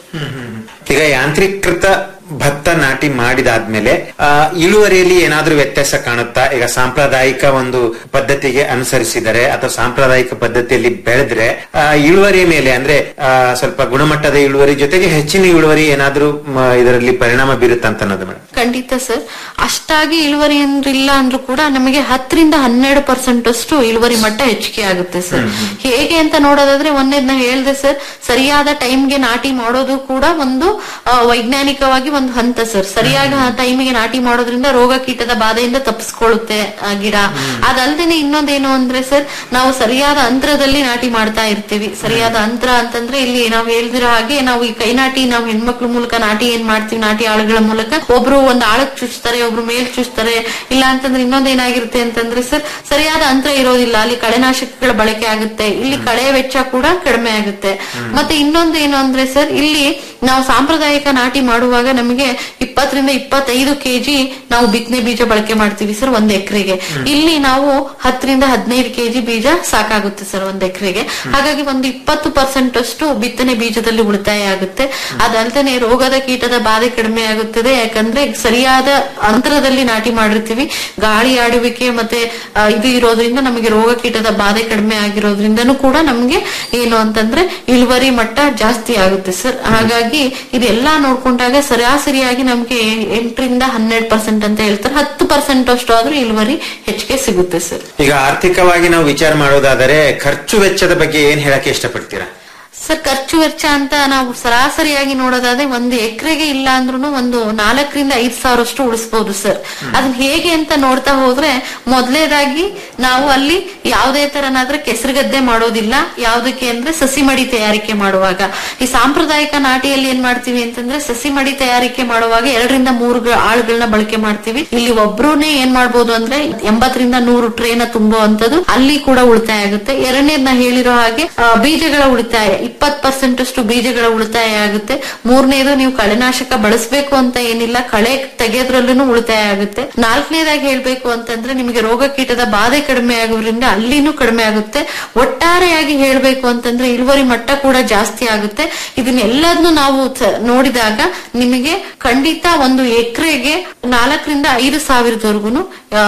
ಈಗ ಯಾಂತ್ರೀಕೃತ ಭತ್ತ ನಾಟಿ ಮಾಡಿದಾದ್ಮೇಲೆ ಆ, ಇಳುವರಿಯಲ್ಲಿ ಏನಾದ್ರೂ ವ್ಯತ್ಯಾಸ ಕಾಣುತ್ತಾ ಈಗ ಸಾಂಪ್ರದಾಯಿಕ ಒಂದು ಪದ್ಧತಿಗೆ ಅನುಸರಿಸಿದರೆ ಅಥವಾ ಸಾಂಪ್ರದಾಯಿಕ ಪದ್ಧತಿಯಲ್ಲಿ ಬೆಳೆದ್ರೆ ಆ, ಇಳುವರಿ ಮೇಲೆ ಅಂದ್ರೆ ಆ, ಸ್ವಲ್ಪ ಗುಣಮಟ್ಟದ ಇಳುವರಿ ಜೊತೆಗೆ ಹೆಚ್ಚಿನ ಇಳುವರಿ ಏನಾದ್ರೂ ಮ, ಇದರಲ್ಲಿ ಪರಿಣಾಮ ಬೀರುತ್ತಂತ ಅನ್ನೋದು ಮೇಡಮ್ ಖಂಡಿತ ಸರ್ ಅಷ್ಟಾಗಿ ಇಳುವರಿ ಏನ್ರಿಲ್ಲ ಅಂದ್ರೂ ಕೂಡ ನಮಗೆ ಹತ್ತರಿಂದ ಹನ್ನೆರಡು ಪರ್ಸೆಂಟ್ ಅಷ್ಟು ಇಳುವರಿ ಮಟ್ಟ ಹೆಚ್ಚಿಗೆ ಆಗುತ್ತೆ ಸರ್ ಹೇಗೆ ಅಂತ ನೋಡೋದಾದ್ರೆ ಒಂದೇದ್ನ ಹೇಳ್ದೆ ಸರ್ ಸರಿಯಾದ ಟೈಮ್ಗೆ ನಾಟಿ ಮಾಡೋದು ಕೂಡ ಒಂದು ಆ, ವೈಜ್ಞಾನಿಕವಾಗಿ ಒಂದು ಹಂತ ಸರ್ ಸರಿಯಾದ ಟೈಮಿಗೆ ನಾಟಿ ಮಾಡೋದ್ರಿಂದ ರೋಗ ಕೀಟದ ಬಾಧೆಯಿಂದ ತಪ್ಪಿಸ್ಕೊಳ್ಳುತ್ತೆ ಆ ಗಿಡ ಅದಲ್ದೇನೆ ಇನ್ನೊಂದೇನು ಅಂದ್ರೆ ಸರ್ ನಾವು ಸರಿಯಾದ ಅಂತರದಲ್ಲಿ ನಾಟಿ ಮಾಡ್ತಾ ಇರ್ತೀವಿ ಸರಿಯಾದ ಅಂತರ ಅಂತಂದ್ರೆ ಇಲ್ಲಿ ನಾವು ಹೇಳ್ದಿರೋ ಹಾಗೆ ನಾವು ಈ ಕೈ ನಾಟಿ ನಾವು ಹೆಣ್ಮಕ್ಳ ಮೂಲಕ ನಾಟಿ ಏನ್ ಮಾಡ್ತೀವಿ ನಾಟಿ ಆಳುಗಳ ಮೂಲಕ ಒಬ್ರು ಒಂದ್ ಆಳಕ್ ಚುಚ್ತಾರೆ ಒಬ್ರು ಮೇಲ್ ಚುಚ್ತಾರೆ ಇಲ್ಲ ಅಂತಂದ್ರೆ ಇನ್ನೊಂದೇನಾಗಿರುತ್ತೆ ಅಂತಂದ್ರೆ ಸರ್ ಸರಿಯಾದ ಅಂತರ ಇರೋದಿಲ್ಲ ಅಲ್ಲಿ ಕಳೆನಾಶಕಗಳ ಬಳಕೆ ಆಗುತ್ತೆ ಇಲ್ಲಿ ಕಳೆ ವೆಚ್ಚ ಕೂಡ ಕಡಿಮೆ ಆಗುತ್ತೆ ಮತ್ತೆ ಇನ್ನೊಂದು ಏನು ಅಂದ್ರೆ ಸರ್ ಇಲ್ಲಿ ನಾವು ಸಾಂಪ್ರದಾಯಿಕ ನಾಟಿ ಮಾಡುವಾಗ ನಮಗೆ ಇಪ್ಪತ್ತರಿಂದ ಇಪ್ಪತ್ತೈದು ಕೆಜಿ ನಾವು ಬಿತ್ತನೆ ಬೀಜ ಬಳಕೆ ಮಾಡ್ತೀವಿ ಸರ್ ಒಂದ್ ಎಕರೆಗೆ ಇಲ್ಲಿ ನಾವು ಹತ್ತರಿಂದ ಹದಿನೈದು ಕೆಜಿ ಬೀಜ ಸಾಕಾಗುತ್ತೆ ಸರ್ ಒಂದ್ ಎಕರೆಗೆ ಹಾಗಾಗಿ ಒಂದು ಇಪ್ಪತ್ತು ಪರ್ಸೆಂಟ್ ಅಷ್ಟು ಬಿತ್ತನೆ ಬೀಜದಲ್ಲಿ ಉಳಿತಾಯ ಆಗುತ್ತೆ ಅದಲ್ದೇನೆ ರೋಗದ ಕೀಟದ ಬಾಧೆ ಕಡಿಮೆ ಆಗುತ್ತದೆ ಯಾಕಂದ್ರೆ ಸರಿಯಾದ ಅಂತರದಲ್ಲಿ ನಾಟಿ ಮಾಡಿರ್ತೀವಿ ಗಾಳಿ ಆಡುವಿಕೆ ಮತ್ತೆ ಆ, ಇದು ಇರೋದ್ರಿಂದ ನಮಗೆ ರೋಗ ಕೀಟದ ಬಾಧೆ ಕಡಿಮೆ ಆಗಿರೋದ್ರಿಂದನೂ ಕೂಡ ನಮ್ಗೆ ಏನು ಅಂತಂದ್ರೆ ಇಳುವರಿ ಮಟ್ಟ ಜಾಸ್ತಿ ಆಗುತ್ತೆ ಸರ್ ಹಾಗಾಗಿ ಇದೆಲ್ಲಾ ನೋಡ್ಕೊಂಡಾಗ ಸರಾಸರಿಯಾಗಿ ನಮ್ಗೆ ಎಂಟರಿಂದ ಹನ್ನೆರಡು ಪರ್ಸೆಂಟ್ ಅಂತ ಹೇಳ್ತಾರೆ ಹತ್ತು ಪರ್ಸೆಂಟ್ ಅಷ್ಟು ಆದ್ರೂ ಇಳುವರಿ ಹೆಚ್ಚಿಗೆ ಸಿಗುತ್ತೆ ಸರ್ ಈಗ ಆರ್ಥಿಕವಾಗಿ ನಾವು ವಿಚಾರ ಮಾಡೋದಾದರೆ ಖರ್ಚು ವೆಚ್ಚದ ಬಗ್ಗೆ ಏನ್ ಹೇಳಕ್ಕೆ ಇಷ್ಟಪಡ್ತೀರಾ ಸರ್ ಖರ್ಚು ವೆಚ್ಚ ಅಂತ ನಾವು ಸರಾಸರಿಯಾಗಿ ನೋಡೋದಾದ್ರೆ ಒಂದು ಎಕರೆಗೆ ಇಲ್ಲ ಅಂದ್ರೂ ಒಂದು ನಾಲ್ಕರಿಂದ ಐದ್ ಸಾವಿರಷ್ಟು ಉಳಿಸಬಹುದು ಸರ್ ಅದನ್ನ ಹೇಗೆ ಅಂತ ನೋಡ್ತಾ ಹೋದ್ರೆ ಮೊದಲೇದಾಗಿ ನಾವು ಅಲ್ಲಿ ಯಾವುದೇ ತರನಾದ್ರೆ ಕೆಸರುಗದ್ದೆ ಮಾಡೋದಿಲ್ಲ ಯಾವ್ದಕ್ಕೆ ಅಂದ್ರೆ ಸಸಿ ಮಡಿ ತಯಾರಿಕೆ ಮಾಡುವಾಗ ಈ ಸಾಂಪ್ರದಾಯಿಕ ನಾಟಿಯಲ್ಲಿ ಏನ್ ಮಾಡ್ತೀವಿ ಅಂತಂದ್ರೆ ಸಸಿ ಮಡಿ ತಯಾರಿಕೆ ಮಾಡುವಾಗ ಎರಡರಿಂದ ಮೂರು ಗ- ಆಳುಗಳನ್ನ ಬಳಕೆ ಮಾಡ್ತೀವಿ ಇಲ್ಲಿ ಒಬ್ರುನೇ ಏನ್ ಮಾಡ್ಬೋದು ಅಂದ್ರೆ ಎಂಬತ್ತರಿಂದ ನೂರು ಟ್ರೇನ ತುಂಬುವಂತದ್ದು ಅಲ್ಲಿ ಕೂಡ ಉಳಿತಾಯ ಆಗುತ್ತೆ ಎರಡನೇದ್ ನಾ ಹೇಳಿರೋ ಹಾಗೆ ಆ, ಬೀಜಗಳ ಉಳಿತಾಯ ಇಪ್ಪತ್ ಪರ್ಸೆಂಟ್ ಅಷ್ಟು ಬೀಜಗಳ ಉಳಿತಾಯ ಆಗುತ್ತೆ ಮೂರನೇದು ನೀವು ಕಳೆನಾಶಕ ಬಳಸಬೇಕು ಅಂತ ಏನಿಲ್ಲ ಕಳೆ ತೆಗೆಯೋದ್ರಲ್ಲೂ ಉಳಿತಾಯ ಆಗುತ್ತೆ ನಾಲ್ಕನೇದಾಗಿ ಹೇಳ್ಬೇಕು ಅಂತಂದ್ರೆ ನಿಮಗೆ ರೋಗ ಕೀಟದ ಬಾಧೆ ಕಡಿಮೆ ಆಗೋದ್ರಿಂದ ಅಲ್ಲಿನೂ ಕಡಿಮೆ ಆಗುತ್ತೆ ಒಟ್ಟಾರೆಯಾಗಿ ಹೇಳ್ಬೇಕು ಅಂತಂದ್ರೆ ಇಳುವರಿ ಮಟ್ಟ ಕೂಡ ಜಾಸ್ತಿ ಆಗುತ್ತೆ ಇದನ್ನೆಲ್ಲದನ್ನು ನಾವು ತ- ನೋಡಿದಾಗ ನಿಮಗೆ ಖಂಡಿತ ಒಂದು ಎಕರೆಗೆ ನಾಲ್ಕರಿಂದ ಐದು ಸಾವಿರದವರೆಗೂ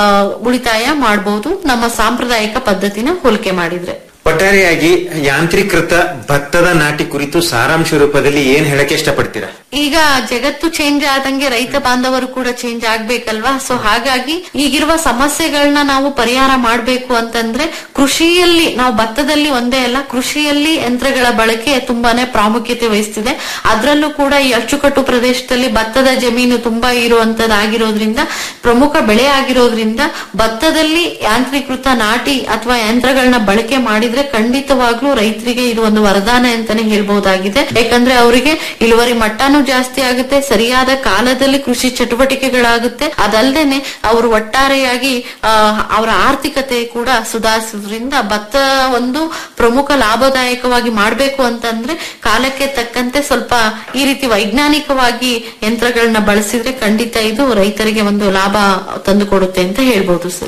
ಉಳಿತಾಯ ಮಾಡಬಹುದು ನಮ್ಮ ಸಾಂಪ್ರದಾಯಿಕ ಪದ್ಧತಿನ ಹೋಲಿಕೆ ಮಾಡಿದ್ರೆ ಒಟ್ಟಾರೆಯಾಗಿ ಯಾಂತ್ರೀಕೃತ ಭತ್ತದ ನಾಟಿ ಕುರಿತು ಸಾರಾಂಶ ರೂಪದಲ್ಲಿ ಏನ್ ಹೇಳಕ್ಕೆ ಇಷ್ಟಪಡ್ತೀರಾ ಈಗ ಜಗತ್ತು ಚೇಂಜ್ ಆದಂಗೆ ರೈತ ಬಾಂಧವರು ಕೂಡ ಚೇಂಜ್ ಆಗ್ಬೇಕಲ್ವಾ ಸೊ ಹಾಗಾಗಿ ಈಗಿರುವ ಸಮಸ್ಯೆಗಳನ್ನ ನಾವು ಪರಿಹಾರ ಮಾಡ್ಬೇಕು ಅಂತಂದ್ರೆ ಕೃಷಿಯಲ್ಲಿ ನಾವು ಭತ್ತದಲ್ಲಿ ಒಂದೇ ಅಲ್ಲ ಕೃಷಿಯಲ್ಲಿ ಯಂತ್ರಗಳ ಬಳಕೆ ತುಂಬಾನೇ ಪ್ರಾಮುಖ್ಯತೆ ವಹಿಸ್ತಿದೆ ಅದರಲ್ಲೂ ಕೂಡ ಈ ಅಚ್ಚುಕಟ್ಟು ಪ್ರದೇಶದಲ್ಲಿ ಭತ್ತದ ಜಮೀನು ತುಂಬಾ ಇರುವಂತದ್ದಾಗಿರೋದ್ರಿಂದ ಪ್ರಮುಖ ಬೆಳೆ ಆಗಿರೋದ್ರಿಂದ ಭತ್ತದಲ್ಲಿ ಯಾಂತ್ರೀಕೃತ ನಾಟಿ ಅಥವಾ ಯಂತ್ರಗಳನ್ನ ಬಳಕೆ ಮಾಡಿದ್ರೆ ಖಂಡಿತವಾಗ್ಲೂ ರೈತರಿಗೆ ಇದು ಒಂದು ವರದಾನ ಅಂತಾನೆ ಹೇಳ್ಬಹುದಾಗಿದೆ ಯಾಕಂದ್ರೆ ಅವರಿಗೆ ಇಳುವರಿ ಮಟ್ಟನೂ ಜಾಸ್ತಿ ಆಗುತ್ತೆ ಸರಿಯಾದ ಕಾಲದಲ್ಲಿ ಕೃಷಿ ಚಟುವಟಿಕೆಗಳಾಗುತ್ತೆ ಅದಲ್ದೇನೆ ಅವರು ಒಟ್ಟಾರೆಯಾಗಿ ಆ, ಅವರ ಆರ್ಥಿಕತೆ ಕೂಡ ಸುಧಾರಿಸೋದ್ರಿಂದ ಭತ್ತ ಒಂದು ಪ್ರಮುಖ ಲಾಭದಾಯಕವಾಗಿ ಮಾಡ್ಬೇಕು ಅಂತಂದ್ರೆ ಕಾಲಕ್ಕೆ ತಕ್ಕಂತೆ ಸ್ವಲ್ಪ ಈ ರೀತಿ ವೈಜ್ಞಾನಿಕವಾಗಿ ಯಂತ್ರಗಳನ್ನ ಬಳಸಿದ್ರೆ ಖಂಡಿತ ಇದು ರೈತರಿಗೆ ಒಂದು ಲಾಭ ತಂದುಕೊಡುತ್ತೆ ಅಂತ ಹೇಳ್ಬೋದು ಸರ್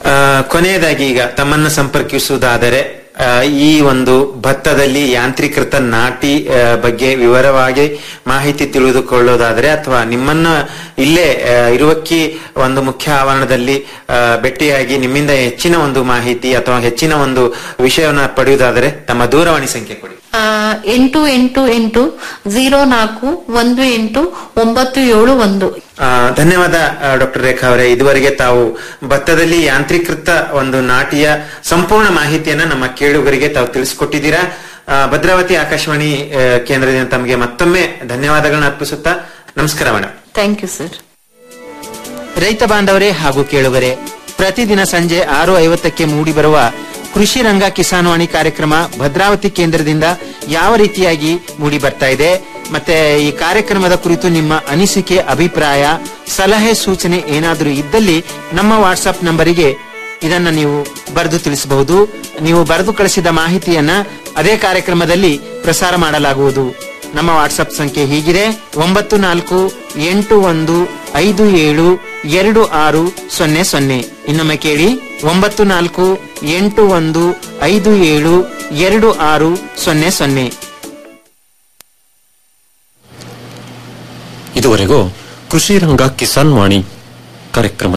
ಆ, ಕೊನೆಯದಾಗಿ ಈಗ ತಮ್ಮನ್ನ ಸಂಪರ್ಕಿಸುವುದಾದರೆ ಆ, ಈ ಒಂದು ಭತ್ತದಲ್ಲಿ ಯಾಂತ್ರೀಕೃತ ನಾಟಿ ಆ, ಬಗ್ಗೆ ವಿವರವಾಗಿ ಮಾಹಿತಿ ತಿಳಿದುಕೊಳ್ಳೋದಾದರೆ ಅಥವಾ ನಿಮ್ಮನ್ನ ಇಲ್ಲೇ ಆ, ಇರುವಕ್ಕಿ ಒಂದು ಮುಖ್ಯ ಆವರಣದಲ್ಲಿ ಆ, ಭೇಟಿಯಾಗಿ ನಿಮ್ಮಿಂದ ಹೆಚ್ಚಿನ ಒಂದು ಮಾಹಿತಿ ಅಥವಾ ಹೆಚ್ಚಿನ ಒಂದು ವಿಷಯವನ್ನ ಪಡೆಯುವುದಾದರೆ ತಮ್ಮ ದೂರವಾಣಿ ಸಂಖ್ಯೆ ಕೊಡಿ ಆ, ಎಂಟು ಎಂಟು ಎಂಟು ಝೀರೋ ನಾಲ್ಕು ಒಂದು ಎಂಟು ಒಂಬತ್ತು ಏಳು ಒಂದು ಆ, ಧನ್ಯವಾದ ಡಾಕ್ಟರ್ ರೇಖಾ ಅವರೇ ಇದುವರೆಗೆ ತಾವು ಭತ್ತದಲ್ಲಿ ಯಾಂತ್ರೀಕೃತ ಒಂದು ನಾಟಿಯ ಸಂಪೂರ್ಣ ಮಾಹಿತಿಯನ್ನ ನಮ್ಮ ಕೇಳುಗರಿಗೆ ತಾವು ತಿಳಿಸಿಕೊಟ್ಟಿದ್ದೀರಾ ಆ, ಭದ್ರಾವತಿ ಆಕಾಶವಾಣಿ ಆ, ಕೇಂದ್ರದಿಂದ ತಮಗೆ ಮತ್ತೊಮ್ಮೆ ಧನ್ಯವಾದಗಳನ್ನ ಅರ್ಪಿಸುತ್ತಾ ನಮಸ್ಕಾರ ಮೇಡಮ್ ಥ್ಯಾಂಕ್ ಯು ಸರ್ ರೈತ ಬಾಂಧವರೇ ಹಾಗೂ ಕೇಳುಗರೆ ಪ್ರತಿದಿನ ಸಂಜೆ ಆರು ಐವತ್ತಕ್ಕೆ ಮೂಡಿ ಬರುವ ಕೃಷಿ ರಂಗ ಕಿಸಾನ್ವಾಣಿ ಕಾರ್ಯಕ್ರಮ ಭದ್ರಾವತಿ ಕೇಂದ್ರದಿಂದ ಯಾವ ರೀತಿಯಾಗಿ ಮೂಡಿ ಬರ್ತಾ ಇದೆ ಮತ್ತೆ ಈ ಕಾರ್ಯಕ್ರಮದ ಕುರಿತು ನಿಮ್ಮ ಅನಿಸಿಕೆ ಅಭಿಪ್ರಾಯ ಸಲಹೆ ಸೂಚನೆ ಏನಾದರೂ ಇದ್ದಲ್ಲಿ ನಮ್ಮ ವಾಟ್ಸ್ಆಪ್ ನಂಬರಿಗೆ ಇದನ್ನ ನೀವು ಬರೆದು ತಿಳಿಸಬಹುದು ನೀವು ಬರೆದು ಕಳಿಸಿದ ಮಾಹಿತಿಯನ್ನ ಅದೇ ಕಾರ್ಯಕ್ರಮದಲ್ಲಿ ಪ್ರಸಾರ ಮಾಡಲಾಗುವುದು ನಮ್ಮ ವಾಟ್ಸ್ಆಪ್ ಸಂಖ್ಯೆ ಹೀಗಿದೆ ಒಂಬತ್ತು ನಾಲ್ಕು ಎಂಟು ಒಂದು ಐದು ಏಳು ಎರಡು ಆರು ಸೊನ್ನೆ ಸೊನ್ನೆ ಇನ್ನೊಮ್ಮೆ ಕೇಳಿ ಒಂಬತ್ತು ನಾಲ್ಕು ಎಂಟು ಒಂದು ಐದು ಏಳು ಎರಡು ಆರು ಸೊನ್ನೆ ಸೊನ್ನೆ ಇದುವರೆಗೂ ಕೃಷಿ ರಂಗ ಕಿಸಾನ್ ವಾಣಿ ಕಾರ್ಯಕ್ರಮ